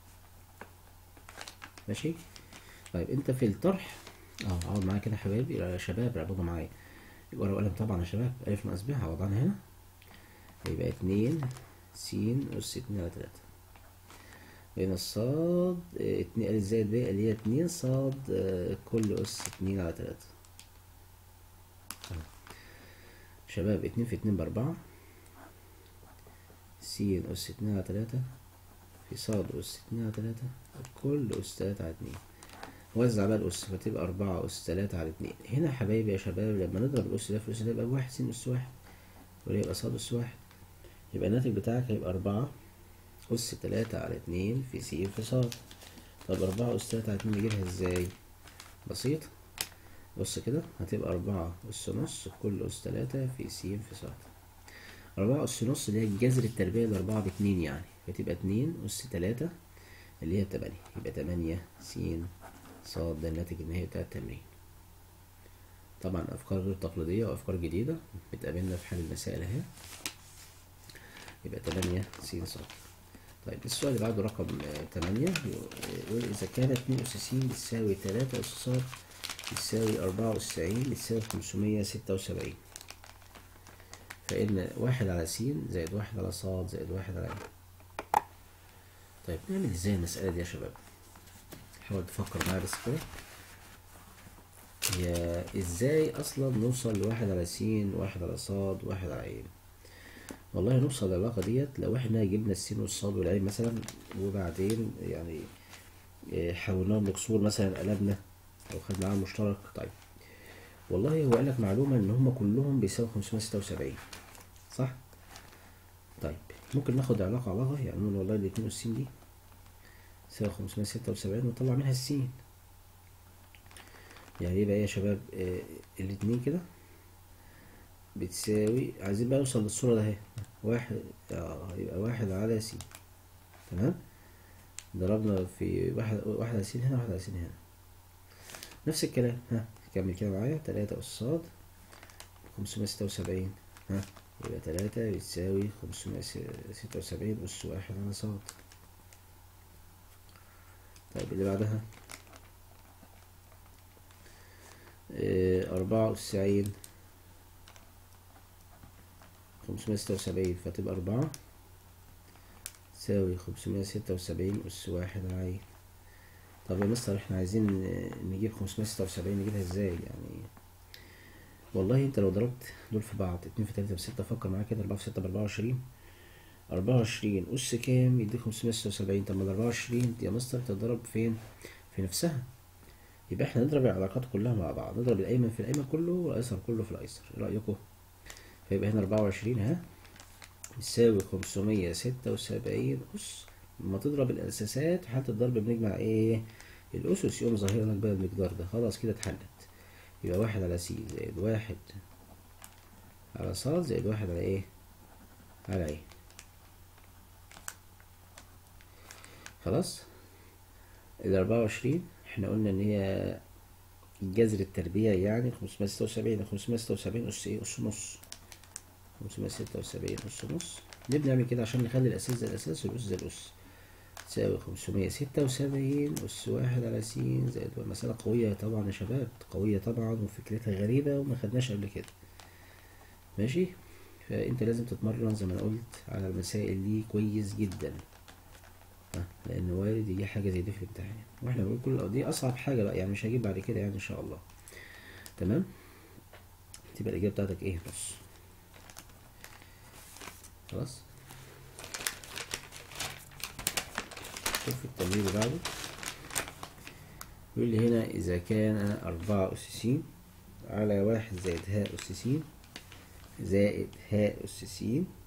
ماشي طيب انت في الطرح اه اقعد معايا كده يا حبايبي يا شباب ركزوا معايا ورقة وقلم طبعا يا شباب ألف ناقص ب هعوض عنها هنا يبقى اتنين س أس اتنين على تلاتة هنا الصاد اه، اتنين ألف زائد ب اللي هي اتنين صاد اه، كل أس اتنين على تلاتة أهو. شباب اتنين في اتنين بأربعة س أس اتنين على تلاتة في صاد أس اتنين على تلاتة كل أس تلاتة على اتنين وزع بقى الأس فتبقى أربعة أس تلاتة على اتنين هنا يا حبايبي يا شباب لما نضرب الأس ده في الأس ده يبقى واحد س أس واحد ولا يبقى صاد أس واحد يبقى الناتج بتاعك هيبقى أربعة أس تلاتة على اتنين في س في صاد طب أربعة أس تلاتة على اتنين نجيبها ازاي؟ بسيط بص كده هتبقى أربعة أس نص كل أس تلاتة في س في صاد أربعة أس نص اللي هي الجذر التربيع الأربعة باتنين يعني فتبقى اتنين أس تلاتة اللي هي تمانية يبقى تمانية س صاد ده الناتج النهائي بتاع التمرين طبعا أفكار غير تقليدية وأفكار جديدة بتقابلنا في حل المسائل أهي يبقى تمانية س صاد طيب السؤال اللي بعده رقم آه، تمانية يقول إذا كانت اتنين أس س بتساوي تلاتة أس صاد بتساوي أربعة أس س بتساوي خمسمية ستة وسبعين فإن واحد على س زائد واحد على صاد زائد واحد على ع طيب نعمل ازاي المسألة دي يا شباب حاول تفكر معايا بس كده هي ازاي اصلا نوصل لواحد على س واحد على صاد واحد على عين والله نوصل للعلاقة ديت لو احنا جبنا السين والصاد والعين مثلا وبعدين يعني إيه، حولناهم لكسور مثلا قلبنا او خدنا معاهم مشترك طيب والله هو قال لك معلومة ان هم كلهم بيساوي 576 صح؟ طيب ممكن ناخد علاقة علاقة يعني نقول والله الاتنين والسين دي تساوي 576 ونطلع منها السين يعني يبقى ايه يا شباب آه الاتنين كده بتساوي عايزين بقى نوصل للصورة ده اهي واحد اه يبقى واحد على س تمام ضربنا في واحد واحد على س هنا واحد على س هنا نفس الكلام ها كمل كده معايا تلاتة أس صاد خمسمية ستة وسبعين ها يبقى تلاتة بتساوي خمسمية ستة وسبعين أس واحد على صاد طيب اللي بعدها آه، أربعة أس عين خمسمية ستة وسبعين فتبقى أربعة تساوي خمسمية ستة وسبعين أس واحد على عين طب يا مستر احنا عايزين آه، نجيب خمسمية ستة وسبعين نجيبها ازاي يعني والله انت لو ضربت دول في بعض اتنين في تلاتة بستة فكر معايا كده أربعة في ستة بأربعة وعشرين أربعة وعشرين أس كام يديك خمسمية ستة وسبعين طب ما الأربعة وعشرين يا مستر تضرب فين؟ في نفسها يبقى احنا نضرب العلاقات كلها مع بعض نضرب الأيمن في الأيمن كله والأيسر كله في الأيسر ايه رأيكم؟ فيبقى هنا أربعة وعشرين ها يساوي خمسمية ستة وسبعين أس لما تضرب الأساسات حالة الضرب بنجمع ايه؟ الأسس يقوم ظاهر لك بقى المقدار ده خلاص كده اتحلت يبقى واحد على س زائد واحد على ص زائد واحد على ايه؟ على ايه؟ خلاص الأربعة وعشرين احنا قلنا إن هي الجذر التربيعي يعني خمسمية ستة وسبعين خمسمية ستة وسبعين أس إيه أس نص خمسمية ستة وسبعين أس نص ليه بنعمل كده عشان نخلي الأساس زي الأساس والأس زي الأس تساوي خمسمية ستة وسبعين أس واحد على س زائد مسألة قوية طبعا يا شباب قوية طبعا وفكرتها غريبة وما خدناش قبل كده ماشي فانت لازم تتمرن زي ما انا قلت على المسائل دي كويس جدا ها، لان وارد يجي حاجه زي دي في الامتحان واحنا بنقول كل دي اصعب حاجه بقى يعني مش هجيب بعد كده يعني ان شاء الله تمام تبقى الاجابه بتاعتك ايه نص خلاص شوف التمرين اللي بعده يقول لي هنا إذا كان أربعة أس س على واحد زائد هاء أس س زائد هاء أس س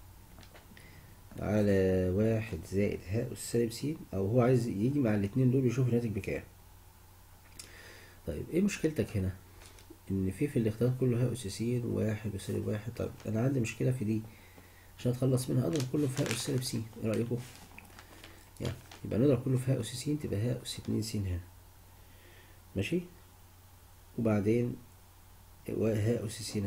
على واحد زائد هاء أس سالب س أو هو عايز يجي مع الاتنين دول يشوف الناتج بكام طيب ايه مشكلتك هنا ان في في الاختيار كله هاء أس س واحد وسالب واحد طب انا عندي مشكلة في دي عشان اتخلص منها اضرب كله في هاء أس سالب س ايه رأيكم يعني يبقى نضرب كله في هاء أس س تبقى هاء أس اتنين س هنا ماشي وبعدين هاء أس س هنا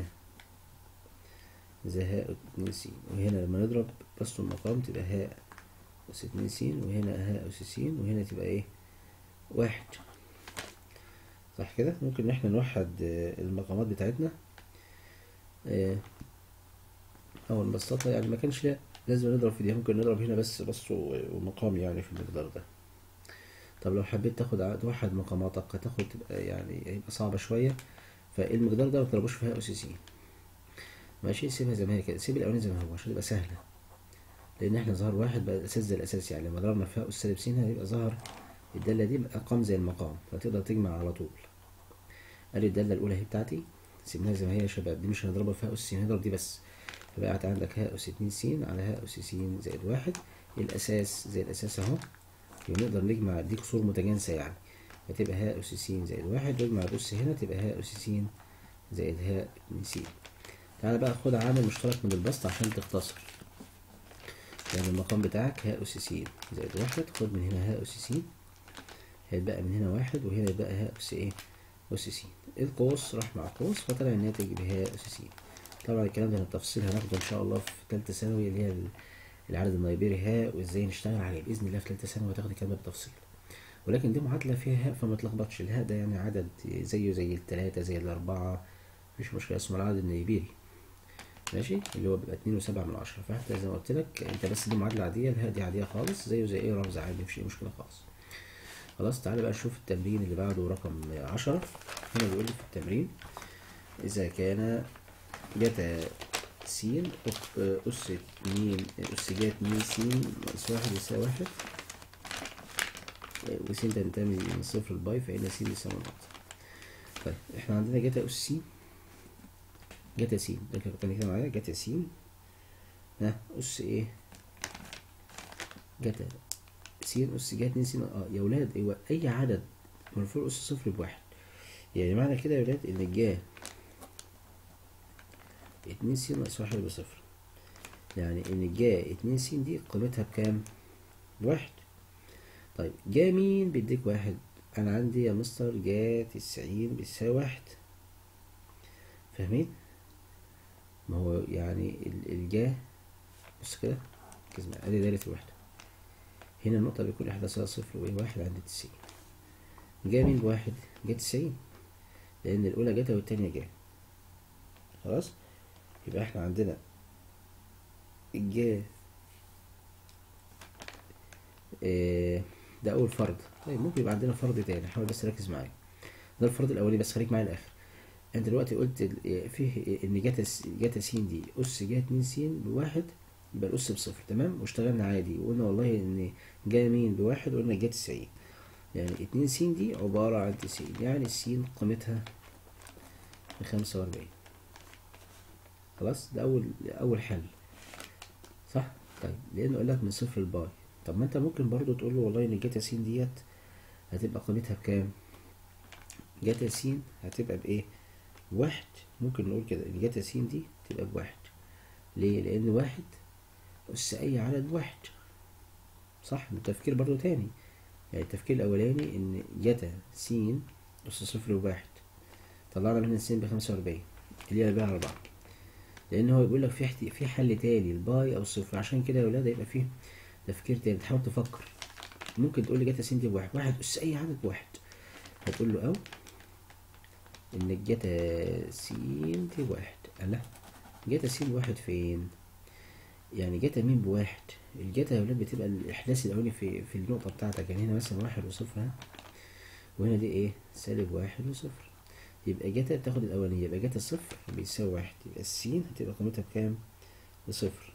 زي هاء اتنين س وهنا لما نضرب بسط المقام تبقى هاء أس اتنين س وهنا هاء أس س وهنا تبقى ايه واحد صح كده ممكن ان احنا نوحد آه، المقامات بتاعتنا آه، او نبسطها يعني ما كانش لا لازم نضرب في دي ممكن نضرب هنا بس بسط و- ومقام يعني في المقدار ده طب لو حبيت تاخد ع- توحد مقاماتك هتاخد تبقى يعني هيبقى صعبة شوية فالمقدار ده ما تضربوش في هاء أس س ماشي سيبها زي ما هي كده سيب الأولاني زي ما هو عشان تبقى سهلة لأن احنا ظهر واحد بقى الأساس زي الأساس يعني لما ضربنا في هاء أس سالب س هيبقى ظهر الدالة دي مقام زي المقام فتقدر تجمع على طول قال لي الدالة الأولى هي بتاعتي سيبناها زي ما هي يا شباب دي مش هنضربها في هاء أس س هنضرب دي بس فبقت عندك هاء أس اتنين س على هاء أس س زائد واحد الأساس زي الأساس أهو ونقدر نجمع دي كسور متجانسة يعني فتبقى هاء أس س زائد واحد واجمع الأس هنا تبقى هاء أس س زائد هاء اتنين س تعالى بقى خد عامل مشترك من البسط عشان تختصر يعني المقام بتاعك هاء أس س زائد واحد خد من هنا هاء أس س هيتبقى من هنا واحد وهنا يبقى هاء أس إيه أس س القوس راح مع قوس فطلع الناتج بهاء أس س طبعا الكلام ده بالتفصيل هناخده إن شاء الله في تالتة ثانوي اللي هي ال- العدد النيبيري هاء وإزاي نشتغل عليه بإذن الله في تالتة ثانوي هتاخد الكلام ده بالتفصيل ولكن دي معادلة فيها هاء فما تلخبطش الهاء ده يعني عدد زيه زي التلاتة زي الأربعة مفيش مشكلة اسمه العدد النيبيري ماشي اللي هو بيبقى اتنين وسبعة من عشرة فانت زي ما قلت لك انت بس دي معادلة عادية الهاء دي عادية خالص زيه زي ايه رمز عادي مفيش اي مشكلة خالص خلاص تعالى بقى نشوف التمرين اللي بعده رقم عشرة هنا بيقول لي في التمرين إذا كان جتا س أك- أس اتنين أس جا اتنين س ناقص واحد يساوي واحد وس تنتمي من صفر لباي فإن س يساوي نقطة طيب احنا عندنا جتا أس س جتا س ده كده تاني كده معايا جتا س ها أس إيه جتا س أس جا اتنين س اه يا ولاد أيوة أي عدد مرفوع أس صفر بواحد يعني معنى كده يا ولاد إن جا اتنين س ناقص واحد بصفر يعني إن جا اتنين س دي قيمتها بكام؟ بواحد طيب جا مين بيديك واحد أنا عندي يا مستر جا تسعين بيساوي واحد فاهمين؟ ما هو يعني ال- الجا بص كده ركز معايا ادي دايرة الوحدة هنا النقطة بيكون إحداثها صفر وإيه واحد عند تسعين جا مين بواحد جا تسعين لأن الأولى جتا والتانية جا خلاص يبقى احنا عندنا الجا آه، ده أول فرض طيب ممكن يبقى عندنا فرض تاني حاول بس ركز معايا ده الفرض الأولاني بس خليك معايا الآخر انت دلوقتي قلت ال- فيه ان جاتا س- جاتا س دي اس جا 2 س بواحد يبقى الاس بصفر تمام واشتغلنا عادي وقلنا والله ان جا مين بواحد وقلنا جا 90 يعني 2 س دي عبارة عن 90 يعني السين قيمتها بخمسة وأربعين خلاص ده أول أول حل صح طيب لأنه قال لك من صفر لباي طب ما أنت ممكن برضو تقول له والله إن جاتا س ديت هتبقى قيمتها بكام؟ جاتا س هتبقى بإيه؟ واحد ممكن نقول كده ان جاتا س دي تبقى بواحد ليه لان واحد أس أي عدد واحد صح بالتفكير برضو تاني يعني التفكير الأولاني إن جاتا س أس صفر وواحد طلعنا منها س بخمسة وأربعين اللي هي بقى أربعة لأن هو بيقول لك في احت- في حل تاني الباي أو الصفر عشان كده يا ولاد هيبقى فيه تفكير تاني تحاول تفكر ممكن تقول لي جاتا س دي بواحد واحد أس أي عدد واحد هتقول له أو ان الجتا س دي واحد الله جتا س بواحد فين يعني جتا مين بواحد الجتا يا ولاد بتبقى الإحداث الأولي في في النقطة بتاعتك يعني هنا مثلا واحد وصفر ها وهنا دي ايه سالب واحد وصفر يبقى جتا بتاخد الأولانية يبقى جتا صفر بيساوي واحد يبقى السين هتبقى قيمتها بكام؟ بصفر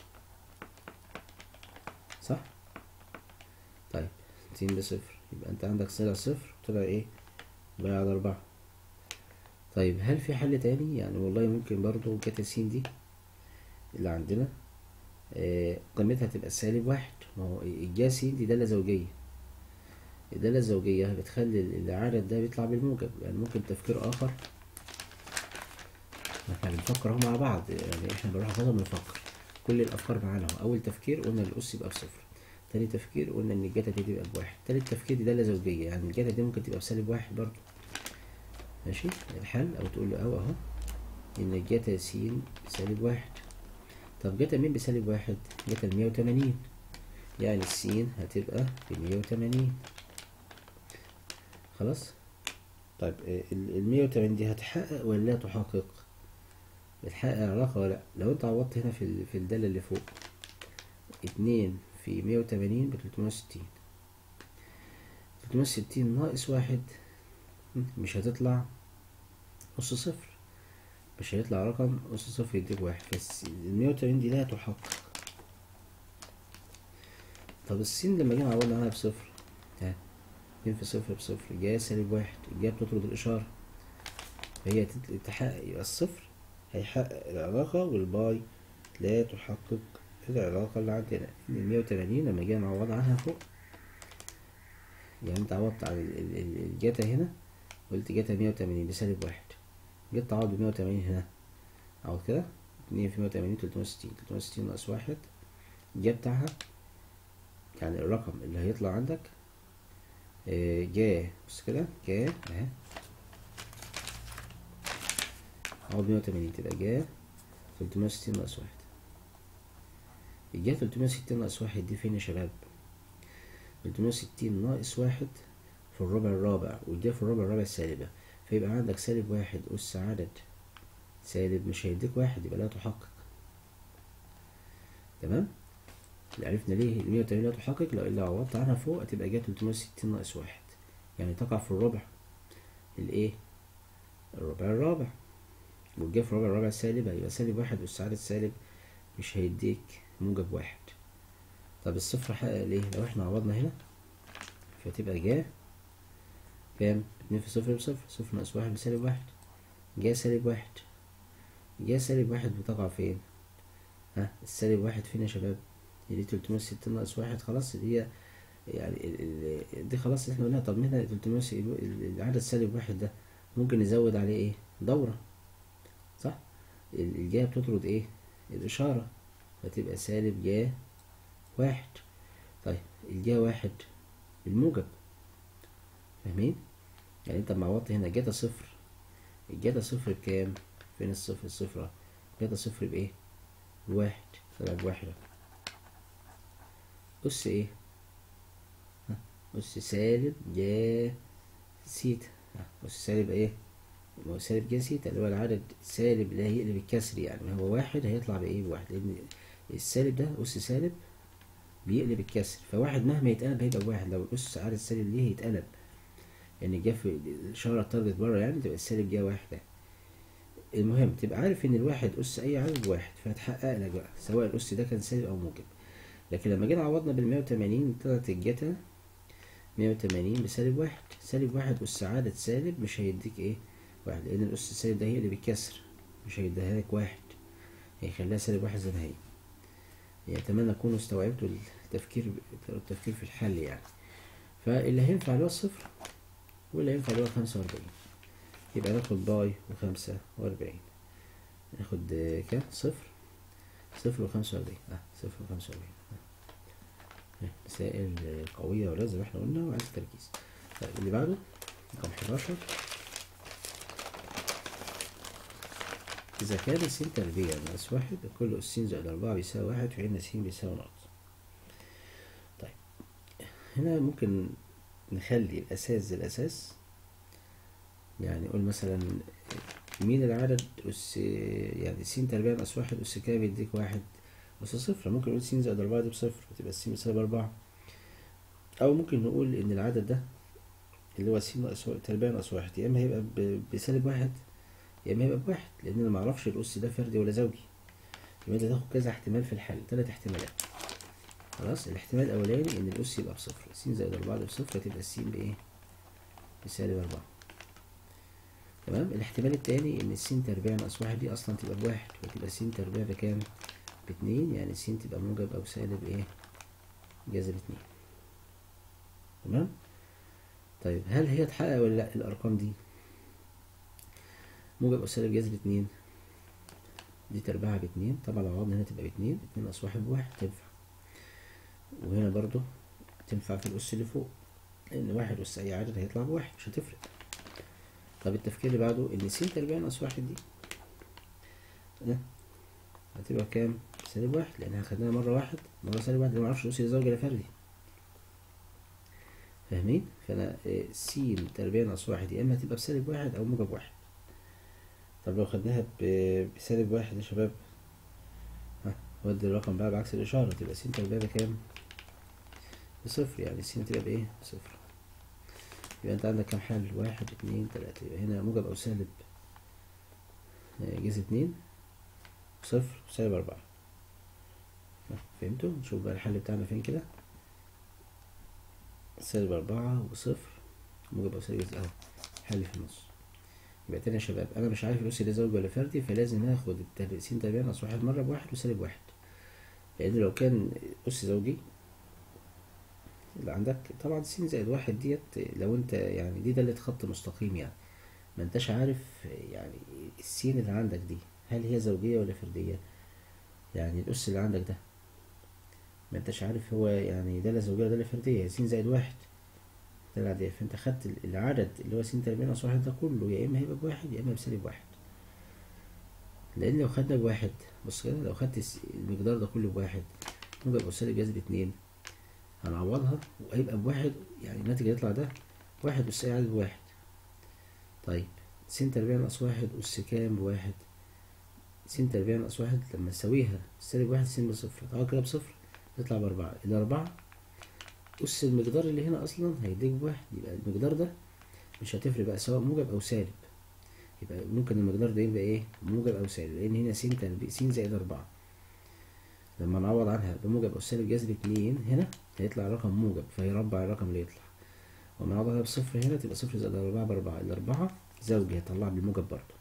صح؟ طيب س بصفر يبقى انت عندك طلع صفر طلع ايه؟ بقى على أربعة طيب هل في حل تاني؟ يعني والله ممكن برضو جتا س دي اللي عندنا آه، قيمتها تبقى سالب واحد ما هو الجا س دي دالة زوجية الدالة الزوجية بتخلي العدد ده بيطلع بالموجب يعني ممكن تفكير آخر احنا بنفكر اهو مع بعض يعني احنا بنروح غدا بنفكر كل الأفكار معانا اهو أول تفكير قلنا الأس يبقى بصفر تاني تفكير قلنا إن الجتا دي تبقى بواحد تالت تفكير دي دالة زوجية يعني الجتا دي ممكن تبقى بسالب واحد برضو ماشي الحل أو تقول له أو أهو إن الجتا س سالب واحد طب جتا مين بسالب واحد جتا المية وتمانين يعني السين هتبقى بمية وتمانين خلاص طيب المية وتمانين دي هتحقق ولا لا تحقق بتحقق علاقة ولا لأ لو انت عوضت هنا في ال- في الدالة اللي فوق اتنين في مية وتمانين بتلتمية وستين تلتمية وستين ناقص واحد مش هتطلع نص صفر مش هيطلع رقم أس صفر يديك واحد بس المية وتمانين دي لا تحقق طب السين لما جينا عوضنا عنها بصفر ها اتنين في صفر بصفر جاية سالب واحد الجاية بتطرد الإشارة فهي تت- تحقق يبقى الصفر هيحقق العلاقة والباي لا تحقق العلاقة اللي عندنا إن المية وتمانين لما جينا نعوض عنها فوق يعني انت عوضت عن ال- ال- ال- الجاتا هنا قلت جاتا مية وتمانين بسالب واحد جيت تعوض بمية وتمانين هنا عوض كده اتنين في مية وتمانين تلتمية وستين تلتمية وستين ناقص واحد الجا بتاعها يعني الرقم اللي هيطلع عندك آه، جا بص كده جا اهي عوض مية وتمانين تبقى جا تلتمية وستين ناقص واحد الجا تلتمية وستين ناقص واحد دي فين يا شباب؟ تلتمية وستين ناقص واحد في الربع الرابع والجا في الربع الرابع السالبة فيبقى عندك سالب واحد أس عدد سالب مش هيديك واحد يبقى لا تحقق تمام عرفنا ليه المية وتمانين لا تحقق لو اللي عوضت عنها فوق هتبقى جا تلتمية وستين ناقص واحد يعني تقع في الربع الايه الربع الرابع والجا في الربع الرابع السالبة يبقى سالب واحد أس عدد سالب مش هيديك موجب واحد طب الصفر حقق ليه لو احنا عوضنا هنا فتبقى جا كام اتنين في صفر بصفر صفر ناقص واحد بسالب واحد جا سالب واحد جا سالب واحد بتقع فين ها السالب واحد فين يا شباب هي دي تلتمية وستين ناقص واحد خلاص اللي هي يعني ال- ال- دي خلاص احنا قلنا طب هنا تلتمية العدد سالب واحد ده ممكن نزود عليه ايه دورة صح ال- الجا بتطرد ايه الإشارة فتبقى سالب جا واحد طيب الجا واحد بالموجب فاهمين يعني انت لما عوضت هنا جاتا صفر الجاتا صفر بكام فين الصفر الصفر اهو. جاتا صفر بايه بواحد طلع بواحد اهو. أس ايه ها، أس سالب جا سيتا ها، أس سالب ايه ما هو سالب جا سيتا اللي هو العدد السالب اللي هيقلب الكسر يعني ما هو واحد هيطلع بايه بواحد لأن السالب ده أس سالب بيقلب الكسر فواحد مهما يتقلب هيبقى بواحد لو الأس عدد سالب ليه هيتقلب يعني جا في الإشارة اتطردت بره يعني تبقى السالب جا واحد ده المهم تبقى عارف إن الواحد أس أي عدد واحد فهتحقق لك بقى سواء الأس ده كان سالب أو موجب لكن لما جينا عوضنا بالمية وتمانين طلعت الجتا مية وتمانين بسالب واحد سالب واحد أس عدد سالب مش هيديك إيه واحد لأن الأس السالب ده هيقلب الكسر مش هيديها لك واحد هيخليها سالب واحد زي ما هي يعني أتمنى تكونوا استوعبتوا التفكير التفكير في الحل يعني فاللي هينفع اللي هو الصفر واللي هينفع اللي هو خمسة وأربعين يبقى ناخد باي وخمسة وأربعين ناخد آه، كام صفر صفر وخمسة وأربعين اه صفر وخمسة وأربعين آه. مسائل آه، قوية ولا زي ما احنا قلنا وعايز تركيز طيب اللي بعده رقم 11 إذا كان س تربيع ناقص واحد كل أس س زائد أربعة بيساوي واحد فإن س بيساوي ناقص طيب هنا ممكن نخلي الأساس زي الأساس يعني نقول مثلا مين العدد أس يعني س تربيع ناقص واحد أس كام يديك واحد أس صفر ممكن نقول س زائد أربعة دي بصفر وتبقى س بسالب أربعة أو ممكن نقول إن العدد ده اللي هو س ناقص تربيع ناقص واحد يا إما هيبقى ب- بسالب واحد يا إما هيبقى بواحد لأن أنا معرفش الأس ده فردي ولا زوجي يبقى أنت تاخد كذا احتمال في الحل تلات احتمالات خلاص الاحتمال الأولاني إن الأس يبقى بصفر س زائد أربعة دي بصفر تبقى س بإيه؟ بسالب أربعة تمام الاحتمال التاني ان الس تربيع ناقص واحد دي اصلا تبقى بواحد وتبقى س تربيع بكام باتنين يعني س تبقى موجب او سالب ايه جذر اتنين تمام طيب هل هي تحقق ولا لا الارقام دي موجب او سالب جذر اتنين دي تربيعها باتنين طبعا لو عوضنا هنا تبقى باتنين اتنين ناقص واحد بواحد تنفع وهنا برضو تنفع في الأس اللي فوق لأن واحد أس أي عدد هيطلع بواحد مش هتفرق طب التفكير اللي بعده ان س تربيع ناقص واحد دي ده هتبقى كام؟ سالب واحد لأنها خدناها مرة واحد مرة سالب واحد أنا معرفش الأس ده زوجي ولا فردي فاهمين؟ فأنا آه، س تربيع ناقص واحد يا إما هتبقى بسالب واحد أو موجب واحد طب لو خدناها ب- بسالب واحد يا شباب ها ودي الرقم بقى بعكس الإشارة تبقى س تربيع بكام؟ بصفر يعني س تبقى بإيه؟ بصفر يبقى انت عندك كام حل واحد اتنين تلاتة يبقى هنا موجب او سالب آه، جذر اتنين صفر وسالب اربعة ها، فهمتوا نشوف بقى الحل بتاعنا فين كده سالب اربعة وصفر موجب او سالب جذر اهو حل في النص يبقى تاني يا شباب انا مش عارف الأس ده زوجي ولا فردي فلازم هاخد التر- س تربيع ناقص واحد مرة بواحد وسالب واحد لان لو كان أس زوجي اللي عندك طبعا س زائد واحد ديت لو انت يعني دي دالة خط مستقيم يعني ما انتش عارف يعني السين اللي عندك دي هل هي زوجية ولا فردية يعني الأس اللي عندك ده ما انتش عارف هو يعني دالة زوجية ولا دالة فردية س زائد واحد دالة عادية فانت خدت ال- العدد اللي هو س تربيع ناقص واحد ده كله يا اما هيبقى بواحد يا اما بسالب واحد لان لو خدنا بواحد بص كده لو خدت الس- المقدار ده كله بواحد موجب او سالب جذر اتنين هنعوضها وهيبقى بواحد يعني الناتج اللي يطلع ده واحد أس أي عدد بواحد طيب س تربيع ناقص واحد أس كام بواحد س تربيع ناقص واحد لما نساويها سالب واحد س بصفر طبعا كده بصفر يطلع بأربعة الأربعة أس المقدار اللي هنا أصلا هيديك بواحد يبقى المقدار ده مش هتفرق بقى سواء موجب أو سالب يبقى ممكن المقدار ده يبقى إيه موجب أو سالب لأن هنا س تربيع س زائد أربعة لما نعوض عنها بموجب أو سالب جذر اتنين هنا هيطلع رقم موجب فيربع الرقم اللي يطلع وما نعوض عنها بصفر هنا تبقى صفر زائد أربعة بأربعة الأربعة زوجي هيطلع بالموجب برضه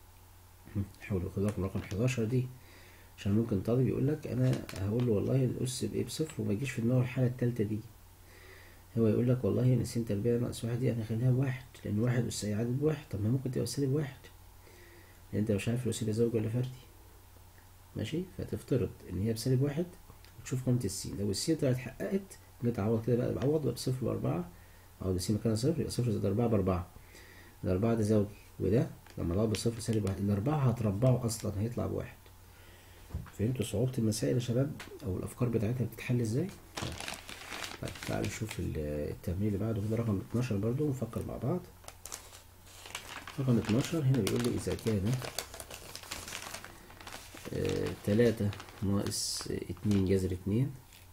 حاول خد بالكم رقم 11 دي عشان ممكن طالب يقول لك انا هقول له والله الاس بايه بصفر وما يجيش في دماغه الحاله الثالثه دي هو يقول لك والله ان س تربيع ناقص واحد دي انا خليها بواحد لان واحد اس اي عدد بواحد طب ما ممكن تبقى سالب واحد لان انت مش عارف الاس ده زوجي ولا فردي ماشي فتفترض ان هي بسالب واحد وتشوف قيمه السين لو السين طلعت اتحققت نتعوض كده بقى بعوض بقى بصفر واربعه او ده السين مكانها صفر يبقى صفر زائد اربعه باربعه الاربعه ده زوجي وده لما نضرب بصفر سالب واحد الاربعه هتربعه اصلا هيطلع بواحد فهمتوا صعوبة المسائل يا شباب أو الأفكار بتاعتها بتتحل إزاي؟ طيب تعالوا نشوف ال- التمرين اللي بعده ده رقم 12 برضو ونفكر مع بعض رقم 12 هنا بيقول لي إذا كان آه، تلاتة ناقص اتنين جذر اتنين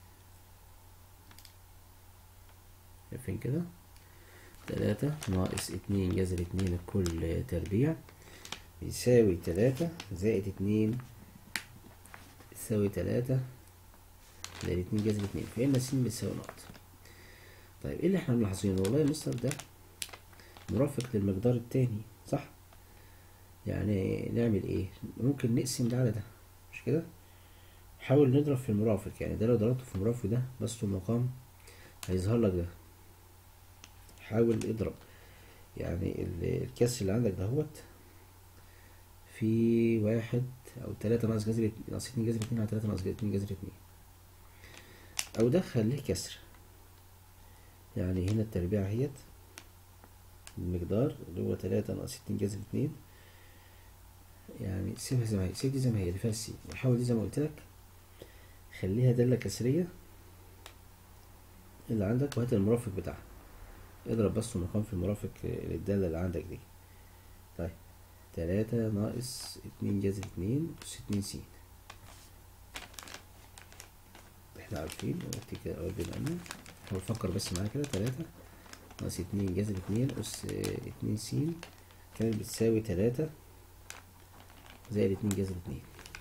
شايفين كده تلاتة ناقص اتنين جذر اتنين الكل تربيع يساوي تلاتة زائد اتنين يساوي تلاتة زائد اتنين جذر اتنين فإن س بتساوي نقطة طيب ايه اللي احنا ملاحظينه والله يا مستر ده مرافق للمقدار التاني صح يعني نعمل ايه ممكن نقسم ده على ده مش كده حاول نضرب في المرافق يعني ده لو ضربته في المرافق ده بسط المقام هيظهر لك ده حاول اضرب يعني ال- الكسر اللي عندك دهوت في واحد او تلاتة ناقص جذر ات- ناقص اتنين جذر اتنين على تلاتة ناقص اتنين جذر اتنين او ده خليه كسر يعني هنا التربيع اهيت المقدار اللي هو تلاتة ناقص اتنين جذر اتنين يعني سيبها زي ما هي سيب دي زي ما هي اللي فيها السين وحاول دي زي ما قلت لك خليها دالة كسرية اللي عندك وهات المرافق بتاعها اضرب بس مقام في المرافق للدالة اللي عندك دي طيب تلاتة ناقص اتنين جذر اتنين أس اتنين س احنا عارفين وقت كده أول بما حاول أفكر بس معايا كده تلاتة ناقص اتنين جذر اتنين أس اتنين س كانت بتساوي تلاتة زائد اتنين جذر اتنين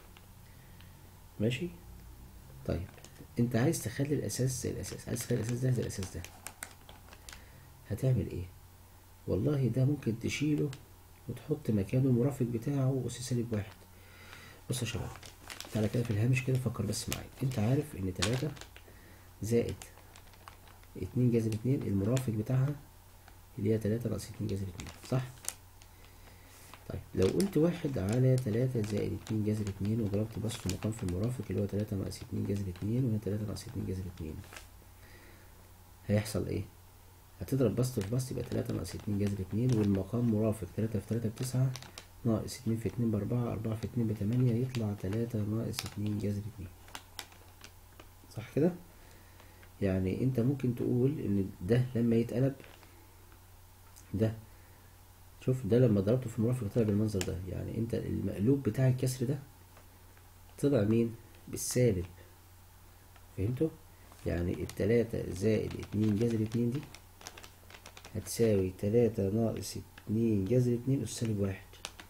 ماشي طيب انت عايز تخلي الأساس زي الأساس عايز تخلي الأساس ده زي الأساس ده هتعمل ايه والله ده ممكن تشيله وتحط مكانه المرافق بتاعه أس سالب واحد بص يا شباب تعالى كده في الهامش كده فكر بس معايا انت عارف ان تلاتة زائد اتنين جذر اتنين المرافق بتاعها اللي هي تلاتة ناقص اتنين جذر اتنين صح؟ طيب لو قلت واحد على تلاتة زائد اتنين جذر اتنين وضربت بسط مقام في المرافق اللي هو تلاتة ناقص اتنين جذر اتنين وهنا تلاتة ناقص اتنين جذر اتنين هيحصل ايه؟ هتضرب بسط في بسط يبقى تلاتة ناقص اتنين جذر اتنين والمقام مرافق تلاتة في تلاتة بتسعة ناقص اتنين في اتنين بأربعة أربعة في اتنين بتمانية يطلع تلاتة ناقص اتنين جذر اتنين صح كده؟ يعني انت ممكن تقول ان ده لما يتقلب ده شوف ده لما ضربته في المرافق طلع بالمنظر ده يعني انت المقلوب بتاع الكسر ده طلع مين بالسالب فهمتوا يعني التلاتة زائد اتنين جذر اتنين دي هتساوي تلاتة ناقص اتنين جذر اتنين أس سالب واحد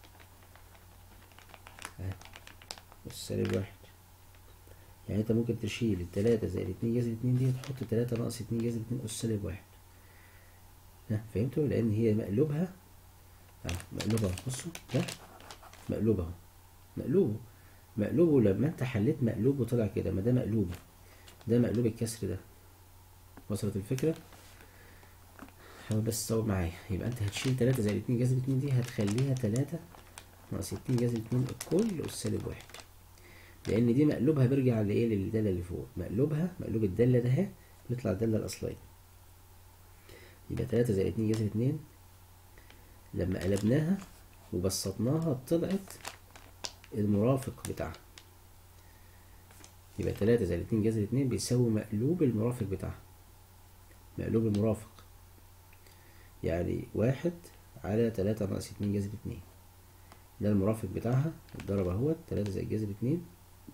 ها أس سالب واحد يعني انت ممكن تشيل التلاتة زائد اتنين جذر اتنين دي تحط تلاتة ناقص اتنين جذر اتنين أس سالب واحد ها فهمتوا لأن هي مقلوبها ها مقلوبها بصوا ده مقلوبها مقلوبه مقلوبه لما انت حليت مقلوبه طلع كده ما ده مقلوبه ده مقلوب الكسر ده وصلت الفكرة حاول بس تصور معايا يبقى انت هتشيل تلاتة زائد اتنين جذر اتنين دي هتخليها تلاتة ناقص اتنين جذر اتنين الكل أس سالب واحد لأن دي مقلوبها بيرجع لإيه للدالة اللي فوق مقلوبها مقلوب الدالة ده اهي بيطلع الدالة الأصلية يبقى تلاتة زائد اتنين جذر اتنين لما قلبناها وبسطناها طلعت المرافق بتاعها يبقى تلاتة زائد اتنين جذر اتنين بيساوي مقلوب المرافق بتاعها مقلوب المرافق يعني واحد على تلاتة ناقص اتنين جذر اتنين ده المرافق بتاعها اتضرب اهوت تلاتة زائد جذر اتنين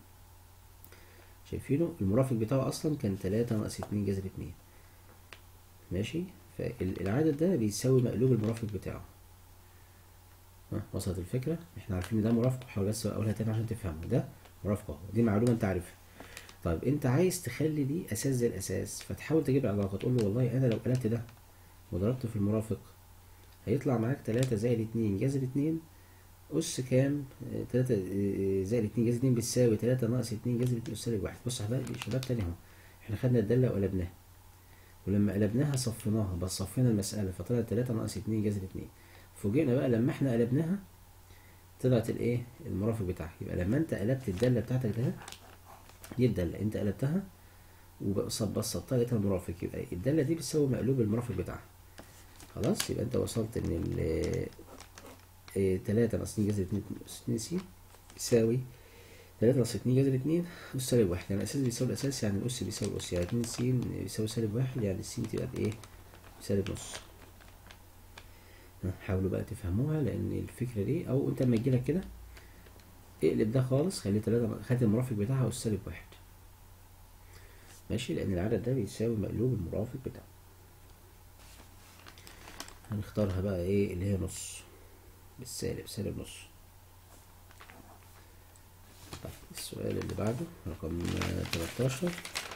شايفينه المرافق بتاعه اصلا كان تلاتة ناقص اتنين جذر اتنين ماشي فالعدد ده بيساوي مقلوب المرافق بتاعه ها وصلت الفكرة احنا عارفين ان ده مرافق حاول بس اقولها تاني عشان تفهموا ده مرافق اهو دي معلومة انت عارفها طيب انت عايز تخلي دي اساس زي الاساس فتحاول تجيب علاقة تقول له والله انا لو قلبت ده وضربته في المرافق هيطلع معاك تلاتة زائد اتنين جذر اتنين أس كام؟ آه، تلاتة آه، زائد اتنين جذر اتنين بتساوي تلاتة ناقص اتنين جذر اتنين أس سالب واحد بص يا حبايبي شباب تاني اهو احنا خدنا الدالة وقلبناها ولما قلبناها صفيناها بس صفينا المسألة فطلعت تلاتة ناقص اتنين جذر اتنين فوجئنا بقى لما احنا قلبناها طلعت الايه المرافق بتاعها يبقى لما انت قلبت الدالة بتاعتك ده دي الدالة انت قلبتها وبسطتها لقيتها مرافق يبقى الدالة دي بتساوي مقلوب المرافق بتاعها خلاص يبقى انت وصلت ان ال إيه، تلاتة ناقص اتنين جذر اتنين أس اتنين س يساوي تلاتة ناقص اتنين جذر اتنين أس سالب واحد يعني الأساس بيساوي الأساس يعني الأس بيساوي الأس يعني اتنين س بيساوي سالب واحد يعني الس تبقى بإيه؟ بسالب نص ها، حاولوا بقى تفهموها لأن الفكرة دي أو أنت لما يجيلك كده اقلب ده خالص خلي تلاتة خلي المرافق بتاعها أس سالب واحد ماشي لأن العدد ده بيساوي مقلوب المرافق بتاعه هنختارها بقى ايه اللي هي نص بالسالب سالب نص طيب السؤال اللي بعده رقم 13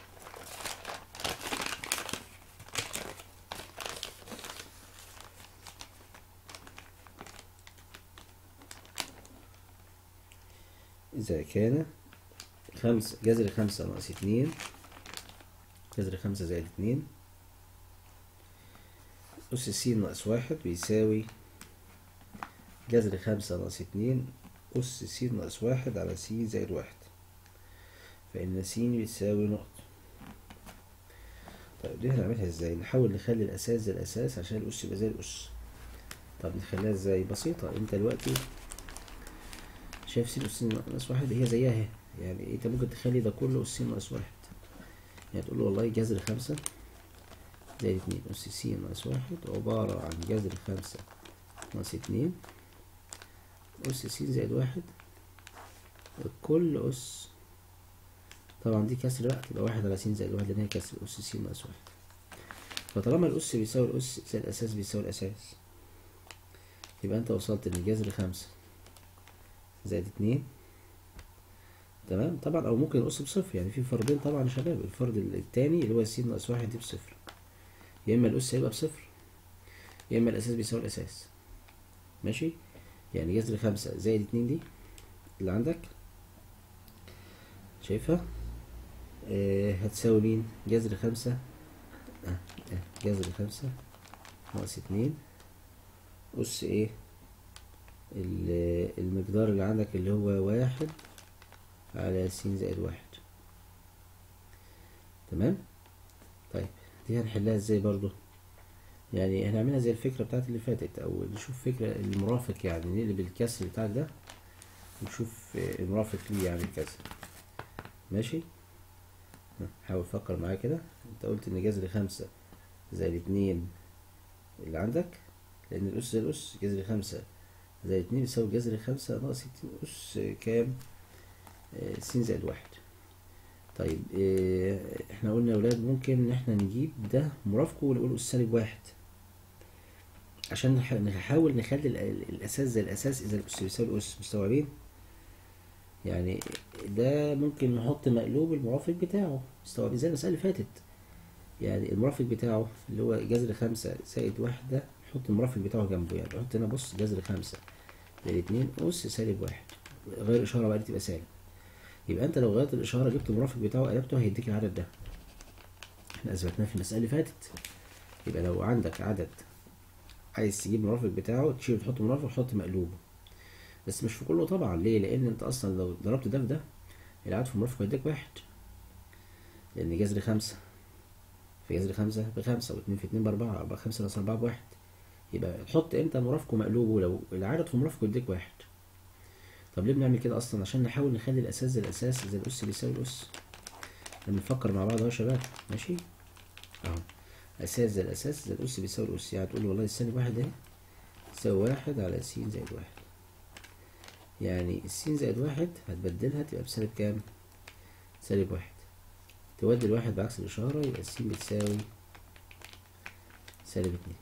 إذا كان خمسة جذر خمسة ناقص اتنين جذر خمسة زائد اتنين أس س ناقص واحد بيساوي جذر خمسة ناقص اتنين أس س ناقص واحد على س زائد واحد فإن س بيساوي نقطة طيب دي هنعملها ازاي نحاول نخلي الأساس زي الأساس عشان الأس يبقى زي الأس طب نخليها ازاي بسيطة انت دلوقتي شايف س أس ناقص واحد هي زيها اهي يعني انت ممكن تخلي ده كله أس ناقص واحد يعني تقول له والله جذر خمسة زائد اتنين أس س ناقص واحد عبارة عن جذر خمسة ناقص اتنين أس س زائد واحد كل أس طبعا دي كسر بقى تبقى واحد على س زائد واحد لأن هي كسر أس س ناقص واحد فطالما الأس بيساوي الأس زائد الأساس بيساوي الأساس يبقى أنت وصلت لجذر خمسة زائد اتنين تمام طبعا أو ممكن الأس بصفر يعني في فرضين طبعا يا شباب الفرض التاني اللي هو س ناقص واحد دي بصفر يا إما الأس هيبقى بصفر يا إما الأساس بيساوي الأساس ماشي يعني جذر خمسة زائد اتنين دي اللي عندك شايفها آه هتساوي مين جذر خمسة آه آه جذر خمسة ناقص اتنين أس ايه ال- المقدار اللي عندك اللي هو واحد على س زائد واحد تمام طيب دي هنحلها ازاي برضو يعني هنعملها زي الفكرة بتاعت اللي فاتت او نشوف فكرة المرافق يعني نقلب الكسر بتاعك ده ونشوف آه، المرافق ليه يعني كذا ماشي ها، حاول تفكر معايا كده انت قلت ان جذر خمسة زائد اتنين اللي عندك لان الاس زي الاس جذر خمسة زائد اتنين يساوي جذر خمسة ناقص اتنين اس كام آه، س زائد واحد طيب آه، احنا قلنا يا ولاد ممكن ان احنا نجيب ده مرافقه ونقول اس سالب واحد عشان نح- نحاول نخلي ال- ال- الاساس زي الاساس اذا الاس بيساوي الاس مستوعبين يعني ده ممكن نحط مقلوب المرافق بتاعه مستوعبين زي المسألة اللي فاتت يعني المرافق بتاعه اللي هو جذر خمسة زائد واحد ده نحط المرافق بتاعه جنبه يعني نحط هنا بص جذر خمسة زائد اتنين أس سالب واحد غير إشارة بقى دي تبقى سالب يبقى أنت لو غيرت الإشارة جبت المرافق بتاعه قلبته هيديك العدد ده احنا أثبتناه في المسألة اللي فاتت يبقى لو عندك عدد عايز تجيب المرافق بتاعه تشيل تحط مرافق وتحط مقلوبه بس مش في كله طبعا ليه لان انت اصلا لو ضربت ده في ده العدد في المرافق هيديك واحد لان جذر خمسة في جذر خمسة بخمسة واتنين في اتنين باربعة يبقى خمسة ناقص أربعة بواحد يبقى تحط امتى مرافقه مقلوبه لو العدد في مرافقه يديك واحد طب ليه بنعمل كده اصلا عشان نحاول نخلي الاساس زي الاساس زي الاس بيساوي الاس لما نفكر مع بعض اهو يا شباب ماشي اهو اساس زي الاساس زي الاس بيساوي الاس يعني تقول لي والله السالب واحد اهي يساوي واحد على س زائد واحد يعني السين زائد واحد هتبدلها تبقى بسالب كام؟ سالب واحد تودي الواحد بعكس الإشارة يبقى السين بتساوي سالب اتنين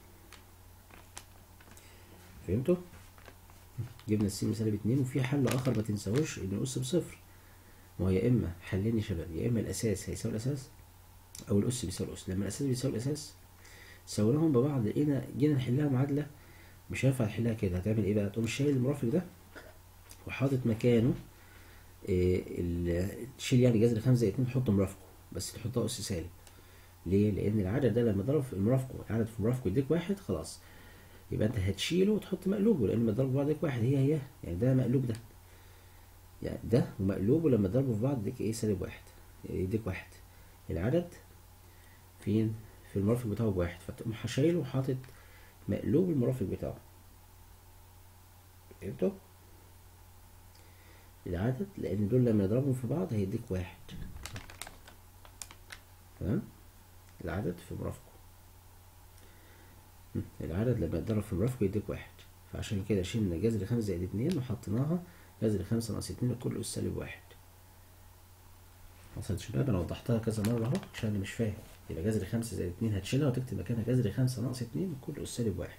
فهمتوا؟ جبنا السين بسالب اتنين وفي حل آخر ما تنساهوش إن الأس بصفر ما هو يا إما حلين يا شباب يا إما الأساس هيساوي الأساس أو الأس بيساوي الأس لما الأساس بيساوي الأساس سويناهم ببعض لقينا جينا نحلها معادلة مش هينفع تحلها كده هتعمل إيه بقى؟ تقوم شايل المرافق ده وحاطط مكانه إيه ال- تشيل يعني جذر خمسة زائد اتنين تحط مرافقه بس تحطها أس سالب ليه؟ لأن العدد ده لما ضرب في المرافقه العدد في مرافقه يديك واحد خلاص يبقى أنت هتشيله وتحط مقلوبه لأن لما ضربوا بعض يديك واحد هي هي يعني ده مقلوب ده يعني ده ومقلوبه لما ضربوا في بعض يديك إيه سالب واحد يديك واحد العدد فين؟ في المرافق بتاعه بواحد فتقوم شايله وحاطط مقلوب المرافق بتاعه فهمتوا؟ العدد لان دول لما يضربهم في بعض هيديك واحد تمام العدد في مرافقه م، العدد لما يتضرب في مرافقه يديك واحد فعشان كده شلنا جذر خمسة زائد اتنين وحطيناها جذر خمسة ناقص اتنين كل أس سالب واحد وصلت شباب أنا وضحتها كذا مرة أهو عشان اللي مش فاهم يبقى جذر خمسة زائد اتنين هتشيلها وتكتب مكانها جذر خمسة ناقص اتنين كل أس سالب واحد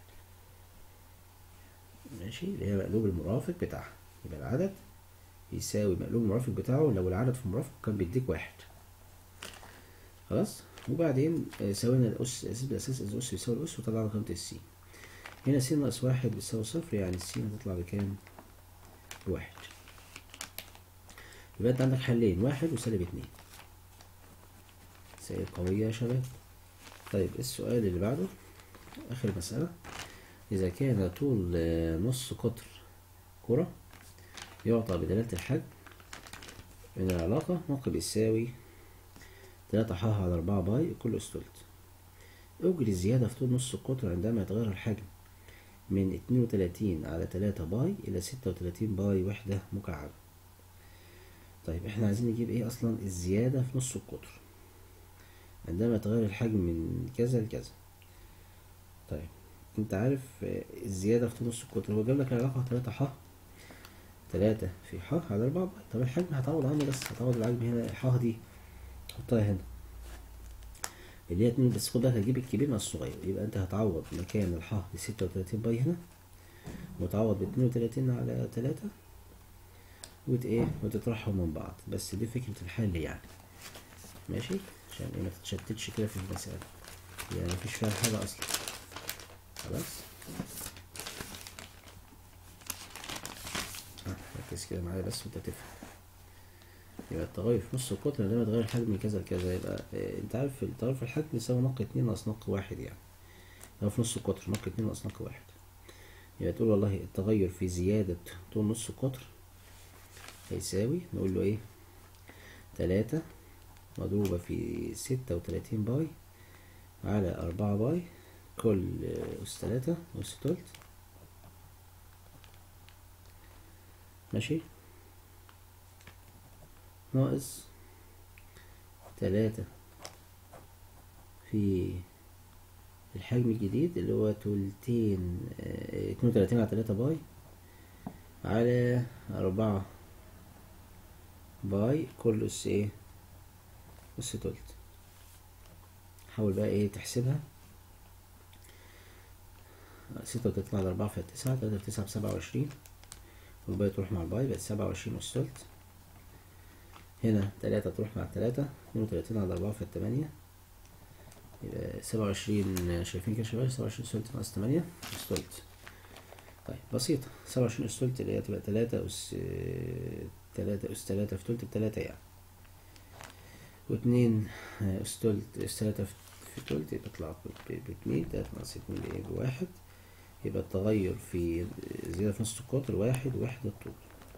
ماشي اللي هي مقلوب المرافق بتاعها يبقى العدد يساوي مقلوب المرافق بتاعه لو العدد في مرافقه كان بيديك واحد خلاص وبعدين آه، سوينا الأس أساس بالأساس إذا الأس يساوي الأس وطلعنا قيمة السين هنا س ناقص واحد بيساوي صفر يعني السين هتطلع بكام؟ بواحد يبقى أنت عندك حلين واحد وسالب اتنين سالب قوية يا شباب طيب السؤال اللي بعده آخر مسألة إذا كان طول آه، نص قطر كرة يعطى بدلالة الحجم من العلاقة موقع يساوي تلاتة ح على أربعة باي كل أس تلت أجري الزيادة في طول نص القطر عندما يتغير الحجم من اتنين وتلاتين على تلاتة باي إلى ستة وتلاتين باي وحدة مكعبة طيب احنا عايزين نجيب ايه أصلا الزيادة في نص القطر عندما يتغير الحجم من كذا لكذا طيب انت عارف آه، الزيادة في طول نص القطر هو جاب لك العلاقة تلاتة ح تلاتة في ح على أربعة باي طب الحجم هتعوض عنه بس هتعوض الحجم هنا الح دي حطها هنا اللي هي اتنين بس خد بالك هتجيب الكبير مع الصغير يبقى انت هتعوض مكان الح بستة وتلاتين باي هنا وتعوض باتنين وتلاتين على تلاتة وت ايه وتطرحهم من بعض بس دي فكرة الحل يعني ماشي عشان ايه ما تتشتتش كده في المسألة يعني مفيش فيها حاجة أصلا خلاص آه، ركز كده معايا بس وانت تفهم يبقى التغير في نص القطر لما تغير الحجم من كذا لكذا يبقى آه، انت عارف التغير في الحجم يساوي نق اتنين ناقص نق واحد يعني لو في نص القطر نق اتنين ناقص نق واحد يبقى تقول والله التغير في زيادة طول نص القطر هيساوي نقول له ايه تلاتة مضروبة في ستة وتلاتين باي على أربعة باي كل أس تلاتة أس تلت ماشي ناقص تلاتة في الحجم الجديد اللي هو تلتين اه، اتنين وتلاتين على تلاتة باي على أربعة باي كل أس ايه أس تلت حاول بقى ايه تحسبها ستة وتلاتين على أربعة فيها تسعة تلاتة في تسعة بسبعة وعشرين والباقي تروح مع الباي بقت سبعة وعشرين أس تلت هنا تلاتة تروح مع التلاتة اتنين وتلاتين على أربعة فيها تمانية يبقى سبعة وعشرين شايفين كده يا شباب سبعة وعشرين أس تلت ناقص تمانية أس تلت طيب بسيطة سبعة وعشرين أس تلت اللي هي تبقى تلاتة أس تلاتة أس تلاتة في تلت بتلاتة يعني واتنين أس تلت أس تلاتة في في تلت يبقى تطلع ب- باتنين تلاتة ناقص اتنين بإيه بواحد يبقى التغير في زيادة في نص القطر واحد وحدة طول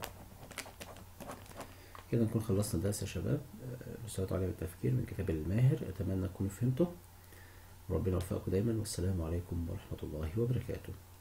كده نكون خلصنا الدرس يا شباب آه، مستوى تعليم التفكير من كتاب الماهر أتمنى تكونوا فهمتوا ربنا يوفقكم دايما والسلام عليكم ورحمة الله وبركاته